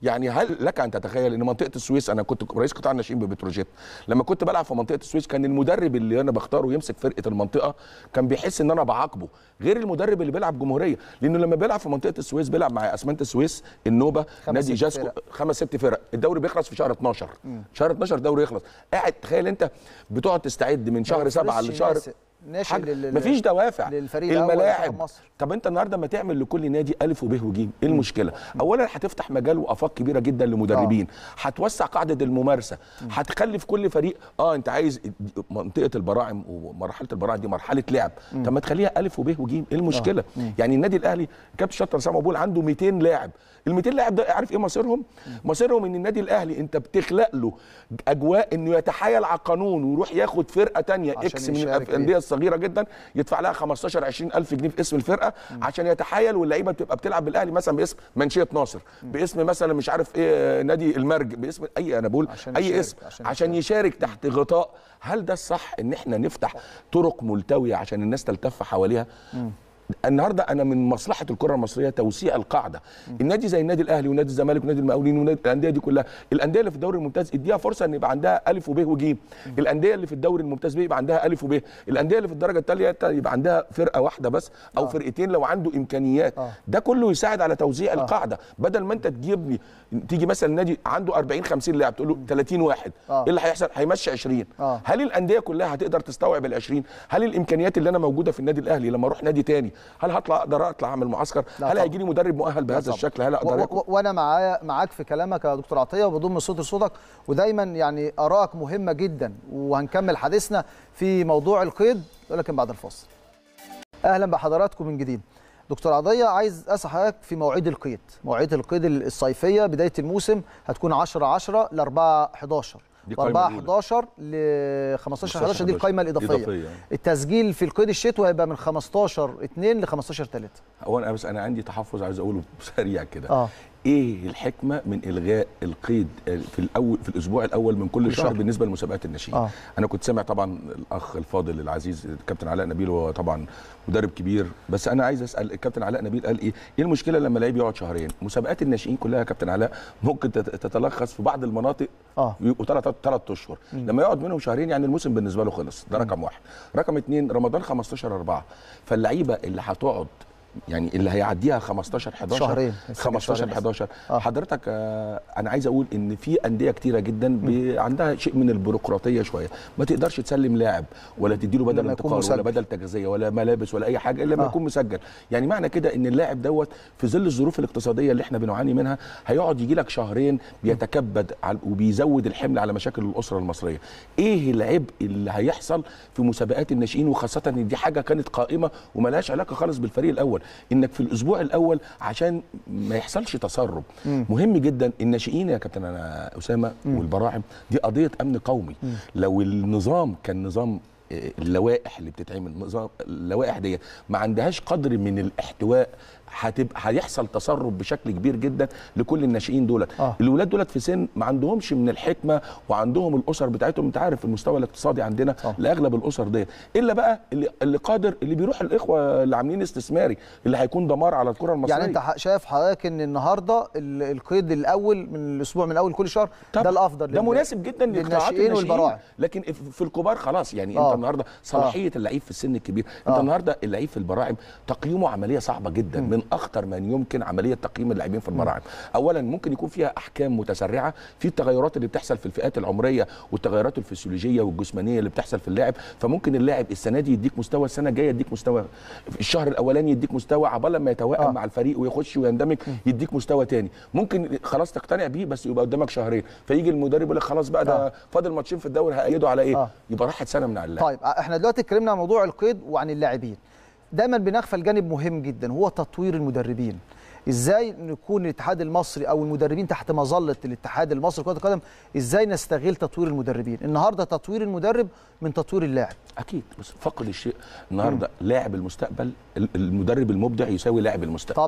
يعني هل لك ان تتخيل ان منطقه السويس انا كنت رئيس قطاع الناشئين ببتروجيت لما كنت بلعب في منطقه السويس كان المدرب اللي انا بختاره يمسك فرقه المنطقه كان بيحس ان انا بعاقبه غير المدرب اللي بيلعب جمهوريه لانه لما بيلعب في منطقه السويس بيلعب مع اسمنت السويس النوبه خمس نادي ست جاسكو فرق. خمس ست فرق الدوري بيخلص في شهر 12 شهر 12 الدوري يخلص قاعد تخيل انت بتقعد تستعد من شهر سبعة فريش لشهر ناشئ- ناشئ حاجة- لل- مفيش دوافع للفريق الأول الملاعب منتخب مصر. طب انت النهارده ما تعمل لكل نادي الف وب وجيم ايه المشكله اولا هتفتح مجال وافاق كبيره جدا لمدربين هتوسع قاعده الممارسه هتخلي في كل فريق اه انت عايز منطقه البراعم ومرحله البراعم دي مرحله لعب مم. طب ما تخليها الف وب وجيم ايه المشكله آه. مم. يعني النادي الاهلي كابتن شطر سامع بقول عنده 200 لاعب ال 200 لاعب ده عارف ايه مصيرهم مصيرهم ان النادي الاهلي انت بتخلق له اجواء انه يتحايل على القانون ويروح ياخد فرقه تانية عشان اكس من يشارك الانديه الصغيره جدا يدفع لها 15 20 الف جنيه في اسم الفرقه عشان يتحايل واللعيبه بتبقى بتلعب بالاهلي مثلا باسم منشيه ناصر باسم مثلا مش عارف ايه نادي المرج باسم اي انا بقول عشان اي يشارك، اسم عشان عشان يشارك تحت غطاء هل ده الصح ان احنا نفتح طرق ملتويه عشان الناس تلتف حواليها النهارده انا من مصلحه الكره المصريه توسيع القاعده النادي زي النادي الاهلي ونادي الزمالك ونادي المقاولين ونادي الانديه دي كلها الانديه اللي في الدوري الممتاز اديها فرصه ان يبقى عندها الف وب وجيم الانديه اللي في الدوري الممتاز بيه يبقى عندها الف وب الانديه اللي في الدرجه الثالثه يبقى عندها فرقه واحده بس او فرقتين لو عنده امكانيات ده كله يساعد على توزيع القاعده بدل ما انت تجيب لي تيجي مثلا نادي عنده 40 50 لاعب تقول له 30 واحد آه. ايه اللي هيحصل هيمشي 20 آه. هل الانديه كلها هتقدر تستوعب ال 20 هل الامكانيات اللي انا موجوده في النادي الاهلي لما اروح نادي تاني هل هطلع اقدر اطلع اعمل معسكر لا هل طبعا. هيجي لي مدرب مؤهل بهذا طبعا. الشكل هل و- اقدر و- آكل؟ و- وانا معايا معاك في كلامك يا دكتور عطيه وبضم صوتي لصوتك ودايما يعني ارائك مهمه جدا وهنكمل حديثنا في موضوع القيد ولكن بعد الفاصل. اهلا بحضراتكم من جديد. دكتور عطيه عايز اسال حضرتك في مواعيد القيد، مواعيد القيد الصيفيه بدايه الموسم هتكون 10 10 ل 4 11 دي و القايمة 4 الأولى. 11 ل 15 11 دي القايمه الاضافيه. إضافية. التسجيل في القيد الشتوي هيبقى من 15 2 ل 15 3 هو انا بس انا عندي تحفظ عايز اقوله سريع كده اه ايه الحكمه من الغاء القيد في الاول في الاسبوع الاول من كل كل شهر شهر. بالنسبه لمسابقات الناشئين آه. انا كنت سامع طبعا الاخ الفاضل العزيز الكابتن علاء نبيل هو طبعا مدرب كبير بس انا عايز اسال الكابتن علاء نبيل قال ايه ايه المشكله لما لعيب يقعد شهرين مسابقات الناشئين كلها يا كابتن علاء ممكن تت- تتلخص في بعض المناطق اه يبقوا ثلاث ثلاث اشهر مم. لما يقعد منهم شهرين يعني الموسم بالنسبه له خلص ده رقم واحد رقم اثنين رمضان 15 4 فاللعيبه اللي هتقعد يعني اللي هيعديها 15 11 شهرين. 15 شهرين بس. 11 حضرتك آه، انا عايز اقول ان في انديه كتيره جدا ب- عندها شيء من البيروقراطيه شويه ما تقدرش تسلم لاعب ولا تديله بدل لما يكون انتقال ولا مسجل. بدل تغذيه ولا ملابس ولا اي حاجه الا لما آه. يكون مسجل يعني معنى كده ان اللاعب دوت في ظل الظروف الاقتصاديه اللي احنا بنعاني منها هيقعد يجي لك شهرين بيتكبد على- وبيزود الحمل على مشاكل الاسره المصريه ايه العبء اللي هيحصل في مسابقات الناشئين وخاصه ان دي حاجه كانت قائمه وملهاش علاقه خالص بالفريق الاول انك في الاسبوع الاول عشان ما يحصلش تسرب مم. مهم جدا الناشئين يا كابتن انا اسامه والبراعم دي قضيه امن قومي مم. لو النظام كان نظام آه، اللوائح اللي بتتعمل نظام اللوائح دي ما عندهاش قدر من الاحتواء هتبقى هيحصل تسرب بشكل كبير جدا لكل الناشئين دولت آه. الولاد دولت في سن ما عندهمش من الحكمه وعندهم الاسر بتاعتهم انت عارف المستوى الاقتصادي عندنا آه. لاغلب الاسر ديت الا بقى اللي, اللي قادر اللي بيروح الاخوه اللي عاملين استثماري اللي هيكون دمار على الكره المصريه يعني انت ح- شايف حضرتك ان النهارده ال- القيد الاول من الاسبوع من اول كل شهر ده الافضل ده لل- مناسب جدا لقطاعات للناشئين الناشئين والبراعم لكن في في الكبار خلاص يعني آه. انت النهارده صلاحيه اللعيب في السن الكبير انت آه. النهارده اللعيب في البراعم تقييمه عمليه صعبه جدا من اخطر ما يمكن عمليه تقييم اللاعبين في البراعم اولا ممكن يكون فيها احكام متسرعه في التغيرات اللي بتحصل في الفئات العمريه والتغيرات الفسيولوجيه والجسمانيه اللي بتحصل في اللاعب فممكن اللاعب السنه دي يديك مستوى السنه الجايه يديك مستوى الشهر الاولاني يديك مستوى عبال لما يتوائم آه. مع الفريق ويخش ويندمج يديك مستوى تاني ممكن خلاص تقتنع بيه بس يبقى قدامك شهرين فيجي المدرب يقول لك خلاص بقى ده آه. فاضل ماتشين في الدوري هأيده على ايه آه. يبقى راحت سنه من على اللاعب طيب احنا دلوقتي اتكلمنا عن موضوع القيد وعن اللاعبين دايما بنغفل جانب مهم جدا هو تطوير المدربين ازاي نكون الاتحاد المصري او المدربين تحت مظله الاتحاد المصري لكره القدم ازاي نستغل تطوير المدربين النهارده تطوير المدرب من تطوير اللاعب اكيد بس فقد الشيء النهارده لاعب المستقبل ال- المدرب المبدع يساوي لاعب المستقبل طبعا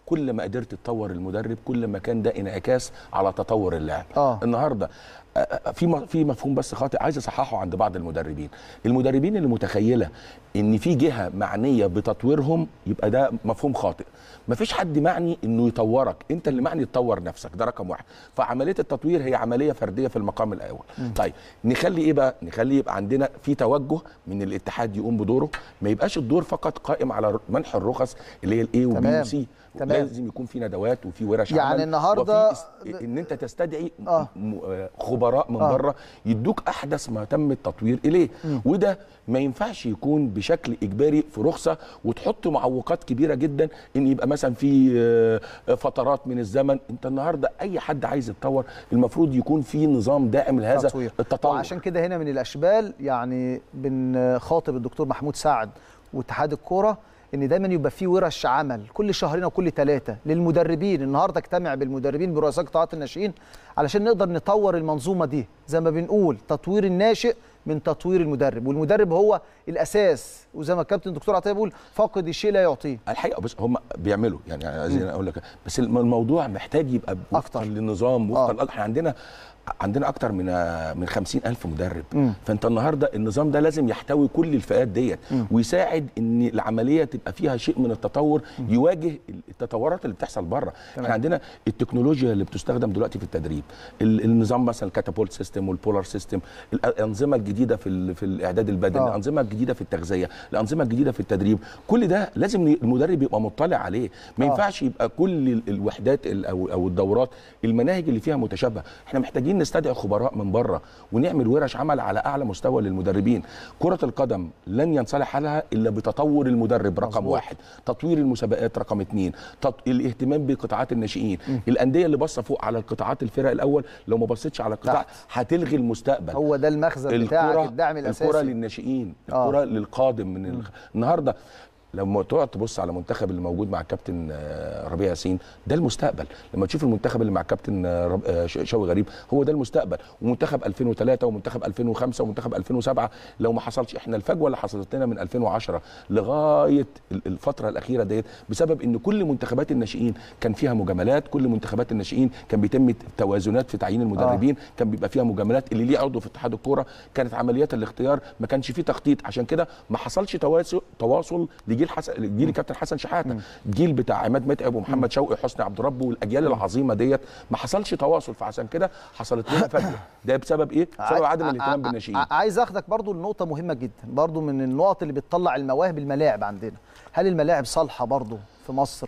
كل ما قدرت تطور المدرب كل ما كان ده انعكاس على تطور اللاعب آه. النهارده آه، آه، في م- في مفهوم بس خاطئ عايز اصححه عند بعض المدربين المدربين اللي متخيله ان في جهه معنيه بتطويرهم يبقى ده مفهوم خاطئ مفيش حد معني انه يطورك انت اللي معني تطور نفسك ده رقم واحد فعمليه التطوير هي عمليه فرديه في المقام الاول مم. طيب نخلي ايه بقى نخلي يبقى عندنا في توجه من الاتحاد يقوم بدوره ما يبقاش الدور فقط قائم على منح الرخص اللي هي الاي وبي تمام. وسي تمام. لازم يكون في ندوات وفي ورش يعني عمل النهاردة- وفي اس- ان انت تستدعي آه. م- آه، خبراء من آه. بره يدوك احدث ما تم التطوير اليه مم. وده ما ينفعش يكون بشكل اجباري في رخصه وتحط معوقات كبيره جدا ان يبقى مثلا في آه، فترات من الزمن انت النهارده اي حد عايز يتطور المفروض يكون في نظام دائم لهذا تطوير. التطور وعشان كده هنا من الاشبال يعني بنخاطب الدكتور محمود سعد واتحاد الكوره ان دايما يبقى في ورش عمل كل شهرين او كل ثلاثه للمدربين النهارده اجتمع بالمدربين برؤساء قطاعات الناشئين علشان نقدر نطور المنظومه دي زي ما بنقول تطوير الناشئ من تطوير المدرب والمدرب هو الاساس وزي ما الكابتن الدكتور عطيه بيقول فاقد الشيء لا يعطيه الحقيقه بس هم بيعملوا يعني عايزين اقول لك بس الم- الموضوع محتاج يبقى وفقا للنظام وفقا آه. احنا عندنا عندنا اكتر من من 50 الف مدرب مم. فانت النهارده النظام ده لازم يحتوي كل الفئات ديت مم. ويساعد ان العمليه تبقى فيها شيء من التطور يواجه التطورات اللي بتحصل بره احنا عندنا التكنولوجيا اللي بتستخدم دلوقتي في التدريب ال- النظام مثلا الكاتابولت سيستم والبولار سيستم الانظمه الجديده في ال- في الاعداد البدني آه. الانظمه الجديده في التغذيه الانظمه الجديده في التدريب كل ده لازم ي- المدرب يبقى مطلع عليه ما آه. ينفعش يبقى كل ال- الوحدات ال- او او الدورات المناهج اللي فيها متشابهه احنا محتاجين نستدعي خبراء من بره ونعمل ورش عمل على اعلى مستوى للمدربين كره القدم لن ينصلح حالها الا بتطور المدرب رقم مظبوط. واحد تطوير المسابقات رقم اثنين تط... الاهتمام بقطاعات الناشئين الانديه اللي باصه فوق على القطاعات الفرق الاول لو ما بصيتش على القطاع هتلغي المستقبل هو ده المخزن بتاعك الكرة- الدعم الاساسي الكرة للناشئين آه. الكرة للقادم من ال... النهارده لما تقعد تبص على المنتخب اللي موجود مع الكابتن آه، ربيع ياسين ده المستقبل لما تشوف المنتخب اللي مع الكابتن آه، رب- آه، ش- شوقي غريب هو ده المستقبل ومنتخب 2003 ومنتخب 2005 ومنتخب 2007 لو ما حصلش احنا الفجوه اللي حصلت لنا من 2010 لغايه ال- الفتره الاخيره ديت بسبب ان كل منتخبات الناشئين كان فيها مجاملات كل منتخبات الناشئين كان بيتم توازنات في تعيين المدربين آه. كان بيبقى فيها مجاملات اللي ليه عضو في اتحاد الكوره كانت عمليات الاختيار ما كانش فيه تخطيط عشان كده ما حصلش تواصل تواصل لجيل حسن جيل الكابتن حسن شحاته الجيل بتاع عماد متعب ومحمد شوقي حسني عبد ربه والاجيال العظيمه ديت ما حصلش تواصل فعشان كده حصلت لنا فجوه ده بسبب ايه بسبب ع- عدم ع- الاهتمام ع- بالناشئين ع- عايز اخدك برضو لنقطه مهمه جدا برضو من النقط اللي بتطلع المواهب الملاعب عندنا هل الملاعب صالحه برضو في مصر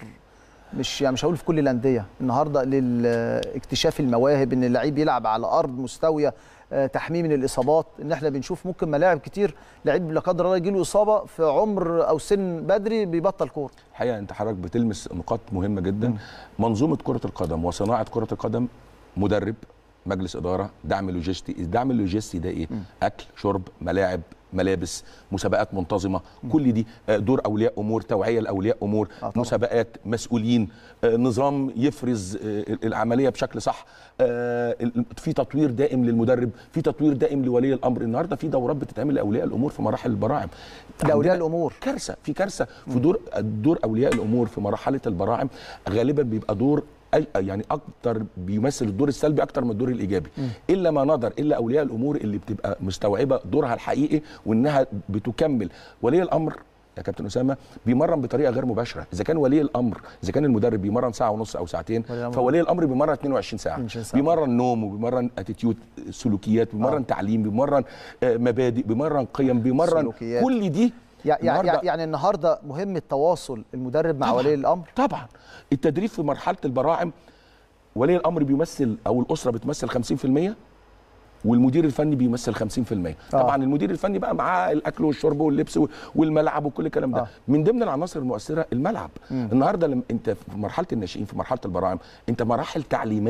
مش يعني مش هقول في كل الانديه النهارده لاكتشاف المواهب ان اللعيب يلعب على ارض مستويه آه، تحميه من الاصابات ان احنا بنشوف ممكن ملاعب كتير لعيب لا قدر الله يجي له اصابه في عمر او سن بدري بيبطل كوره الحقيقه انت حضرتك بتلمس نقاط مهمه جدا منظومه كره القدم وصناعه كره القدم مدرب مجلس اداره دعم لوجستي الدعم اللوجستي ده ايه اكل شرب ملاعب ملابس مسابقات منتظمه كل دي آه، دور اولياء امور توعيه لاولياء امور مسابقات مسؤولين آه، نظام يفرز آه، العمليه بشكل صح آه، ال- في تطوير دائم للمدرب في تطوير دائم لولي الامر النهارده في دورات بتتعمل لاولياء الامور في مراحل البراعم لاولياء عندنا الامور كارثه في كارثه في دور دور اولياء الامور في مرحله البراعم غالبا بيبقى دور أي- يعني اكتر بيمثل الدور السلبي اكتر من الدور الايجابي الا ما نظر الا اولياء الامور اللي بتبقى مستوعبه دورها الحقيقي وانها بتكمل ولي الامر يا كابتن اسامه بيمرن بطريقه غير مباشره اذا كان ولي الامر اذا كان المدرب بيمرن ساعه ونص او ساعتين ولي الأمر. فولي الامر بيمرن 22 ساعه 22 ساعة. بيمرن نوم وبيمرن اتيتيود سلوكيات بيمرن آه. تعليم بيمرن آه، مبادئ بيمرن قيم بيمرن سلوكيات. كل دي يع- يع- النهاردة- يعني النهارده مهم التواصل المدرب مع طبعاً. ولي الامر طبعا التدريب في مرحله البراعم ولي الامر بيمثل او الاسره بتمثل 50% والمدير الفني بيمثل 50% آه. طبعا المدير الفني بقى معاه الاكل والشرب واللبس والملعب وكل الكلام ده آه. من ضمن العناصر المؤثره الملعب مم. النهارده لما انت في مرحله الناشئين في مرحله البراعم انت مراحل تعليميه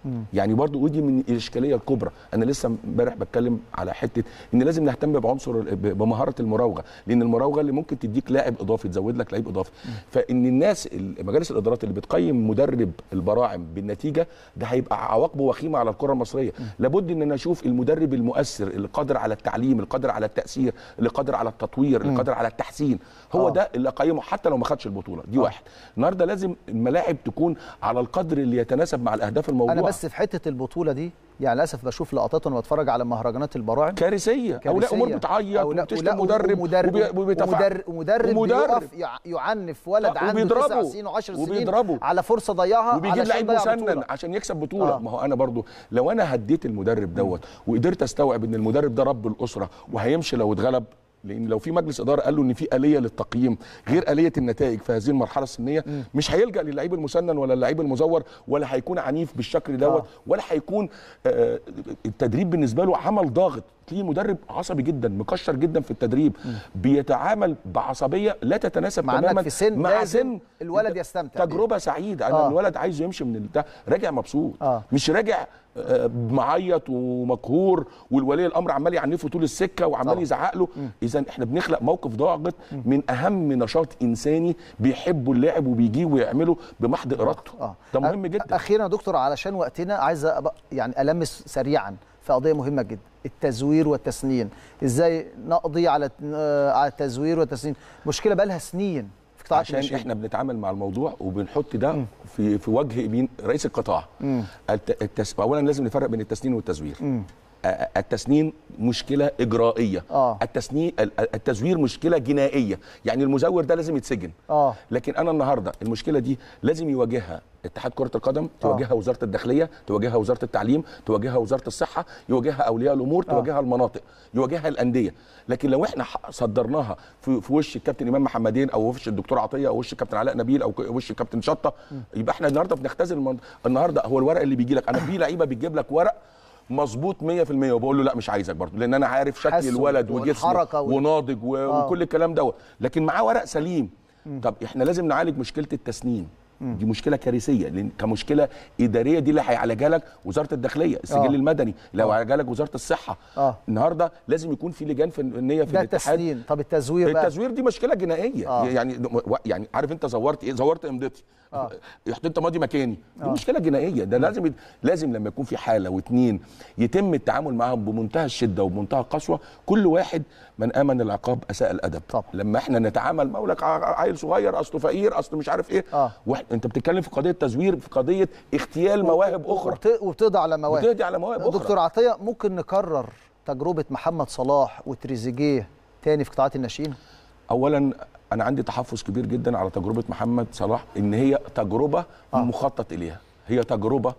يعني برضو ودي من الاشكاليه الكبرى انا لسه امبارح بتكلم على حته ان لازم نهتم بعنصر ال- ب- بمهاره المراوغه لان المراوغه اللي ممكن تديك لاعب اضافي تزود لك لعيب اضافي فان الناس ال- مجالس الادارات اللي بتقيم مدرب البراعم بالنتيجه ده هيبقى عواقبه وخيمه على الكره المصريه لابد ان انا اشوف المدرب المؤثر اللي قادر على التعليم اللي قادر على التاثير اللي قادر على التطوير اللي مم. قادر على التحسين هو آه. ده اللي اقيمه حتى لو ما خدش البطوله دي واحد النهارده لازم الملاعب تكون على القدر اللي يتناسب مع الاهداف الموضوع انا بس في حته البطوله دي يعني للاسف بشوف لقطات وانا بتفرج على مهرجانات البراعم كارثيه اولياء امور بتعيط أولا- وبتشتم ولا- مدرب ومدرب وبي- وبيتفع- ومدرب ومدرب ومدرب. بيقف يع- يعنف ولد آه، عنده وبيضربه. 9 سنين و10 سنين وبيضربه. على فرصه ضيعها وبيجيب علشان لعيب ضيع مسنن بطولة. عشان يكسب بطوله آه. آه. ما هو انا برضو لو انا هديت المدرب دوت وقدرت استوعب ان المدرب ده رب الاسره وهيمشي لو اتغلب لان لو في مجلس اداره قال له ان في اليه للتقييم غير اليه النتائج في هذه المرحله السنيه مش هيلجا للعيب المسنن ولا اللعيب المزور ولا هيكون عنيف بالشكل دوت ولا هيكون آه التدريب بالنسبه له عمل ضاغط تلاقيه مدرب عصبي جدا مكشر جدا في التدريب بيتعامل بعصبيه لا تتناسب مع تماما انك في سن مع لازم سن الولد يستمتع تجربه سعيده انا آه. آه. الولد عايز يمشي من البتاع راجع مبسوط آه. آه. مش راجع آه، معيط ومقهور والولي الامر عمال يعنفه طول السكه وعمال طبعا. يزعق له اذا احنا بنخلق موقف ضاغط من اهم نشاط انساني بيحبه اللاعب وبيجيه ويعمله بمحض ارادته آه. ده مهم جدا اخيرا يا دكتور علشان وقتنا عايز أبقى يعني المس سريعا في قضيه مهمه جدا التزوير والتسنين ازاي نقضي على آه، على التزوير والتسنين مشكله بقى لها سنين في قطاع عشان الناشئين. احنا بنتعامل مع الموضوع وبنحط ده في في وجه مين رئيس القطاع مم. الت- التس... اولا لازم نفرق بين التسنين والتزوير مم. آه، التسنين مشكله اجرائيه آه. التسنين ال- التزوير مشكله جنائيه يعني المزور ده لازم يتسجن اه لكن انا النهارده المشكله دي لازم يواجهها اتحاد كره القدم تواجهها وزاره الداخليه تواجهها وزاره التعليم تواجهها وزاره الصحه يواجهها اولياء الامور تواجهها المناطق يواجهها الانديه لكن لو احنا ح- صدرناها في, في وش الكابتن امام محمدين او وش الدكتور عطيه او وش الكابتن علاء نبيل او ك- وش الكابتن شطه يبقى احنا النهارده بنختزل المن... النهارده هو الورق اللي بيجي لك انا في لعيبه بتجيب لك ورق مظبوط 100% وبقول له لا مش عايزك برضه لان انا عارف شكل حسه الولد وجسمه والحركة وال- وناضج و... آه. وكل الكلام دوت لكن معاه ورق سليم طب احنا لازم نعالج مشكله التسنين دي مشكله كارثيه لان كمشكله اداريه دي اللي هيعالجها لك وزاره الداخليه السجل آه. المدني لو هيعالجها لك وزاره الصحه اه النهارده لازم يكون في لجان فنيه في ده الاتحاد التسنين طب التزوير بقى التزوير دي مشكله جنائيه آه. آه. يعني يعني عارف انت زورت ايه زورت امضتي آه. رحت انت ماضي مكاني دي آه. مشكله جنائيه ده لازم يت- لازم لما يكون في حاله واثنين يتم التعامل معاهم بمنتهى الشده وبمنتهى القسوه كل واحد من امن العقاب اساء الادب طبعا. لما احنا نتعامل مع لك عيل صغير اصله فقير اصله مش عارف ايه آه. واحد انت بتتكلم في قضيه تزوير في قضيه اغتيال مواهب اخرى وبت- وبتقضي على مواهب بتقضي على مواهب اخرى دكتور عطيه ممكن نكرر تجربه محمد صلاح وتريزيجيه تاني في قطاعات الناشئين اولا انا عندي تحفظ كبير جدا على تجربه محمد صلاح ان هي تجربه آه. مخطط اليها هي تجربه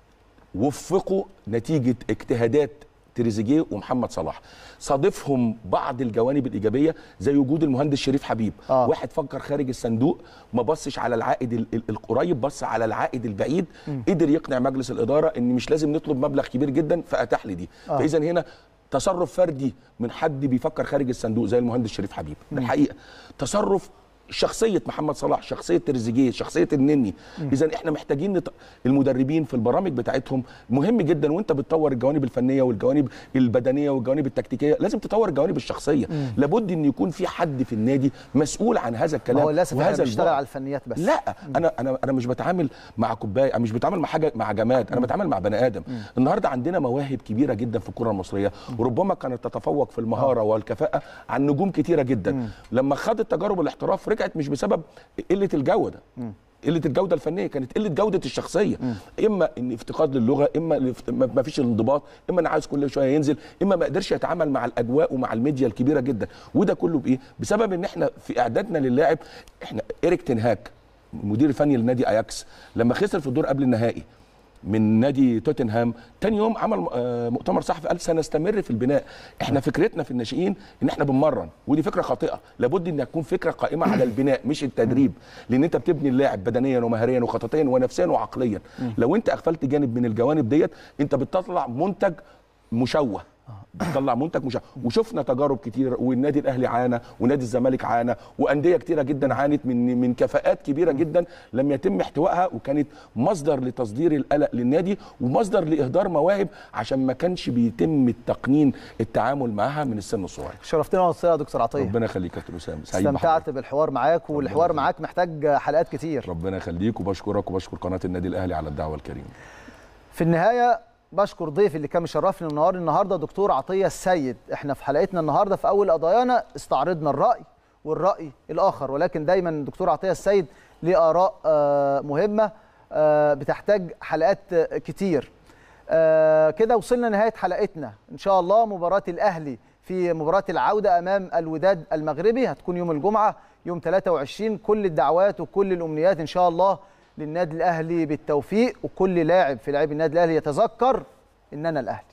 وفقوا نتيجه اجتهادات تريزيجيه ومحمد صلاح صادفهم بعض الجوانب الايجابيه زي وجود المهندس شريف حبيب آه. واحد فكر خارج الصندوق ما بصش على العائد ال- ال- القريب بص على العائد البعيد مم. قدر يقنع مجلس الاداره ان مش لازم نطلب مبلغ كبير جدا فاتاح لي دي آه. فاذا هنا تصرف فردي من حد بيفكر خارج الصندوق زي المهندس شريف حبيب مم. الحقيقه تصرف شخصيه محمد صلاح شخصيه تريزيجيه شخصيه النني اذا احنا محتاجين نط... المدربين في البرامج بتاعتهم مهم جدا وانت بتطور الجوانب الفنيه والجوانب البدنيه والجوانب التكتيكيه لازم تطور الجوانب الشخصيه مم. لابد ان يكون في حد في النادي مسؤول عن هذا ما الكلام هو للاسف احنا وهذا بنشتغل البعد. على الفنيات بس لا انا انا انا مش بتعامل مع كوبايه انا مش بتعامل مع حاجه مع جماد انا بتعامل مع بني ادم النهارده عندنا مواهب كبيره جدا في الكره المصريه وربما كانت تتفوق في المهاره والكفاءه عن نجوم كتيره جدا لما خدت تجارب الاحتراف رجعت مش بسبب قله الجوده قله الجوده الفنيه كانت قله جوده الشخصيه اما ان افتقاد للغه اما الافت- ما ما فيش الانضباط اما انا عايز كل شويه ينزل اما ما قدرش يتعامل مع الاجواء ومع الميديا الكبيره جدا وده كله بايه بسبب ان احنا في اعدادنا للاعب احنا ايريك تنهاك المدير الفني لنادي اياكس لما خسر في الدور قبل النهائي من نادي توتنهام تاني يوم عمل آه، مؤتمر صحفي قال سنستمر في البناء احنا فكرتنا في الناشئين ان احنا بنمرن ودي فكره خاطئه لابد ان تكون فكره قائمه على البناء مش التدريب لان انت بتبني اللاعب بدنيا ومهريا وخططيا ونفسيا وعقليا لو انت اغفلت جانب من الجوانب ديت انت بتطلع منتج مشوه بتطلع منتج مشجع وشفنا تجارب كتير والنادي الاهلي عانى ونادي الزمالك عانى وانديه كتيره جدا عانت من من كفاءات كبيره جدا لم يتم احتوائها وكانت مصدر لتصدير القلق للنادي ومصدر لاهدار مواهب عشان ما كانش بيتم التقنين التعامل معاها من السن الصغير شرفتنا وصية يا دكتور عطيه ربنا يخليك يا كابتن اسامه سعيد بحضرتك. استمتعت بالحوار معاك والحوار معاك محتاج حلقات كتير ربنا يخليك وبشكرك وبشكر قناه النادي الاهلي على الدعوه الكريمه في النهايه بشكر ضيفي اللي كان مشرفني النهار النهارده دكتور عطيه السيد احنا في حلقتنا النهارده في اول قضايانا استعرضنا الراي والراي الاخر ولكن دايما الدكتور عطيه السيد ليه اراء آه، مهمه آه، بتحتاج حلقات آه، كتير آه، كده وصلنا نهايه حلقتنا ان شاء الله مباراه الاهلي في مباراه العوده امام الوداد المغربي هتكون يوم الجمعه يوم 23 كل الدعوات وكل الامنيات ان شاء الله للنادي الاهلي بالتوفيق وكل لاعب في لاعبي النادي الاهلي يتذكر اننا الاهلي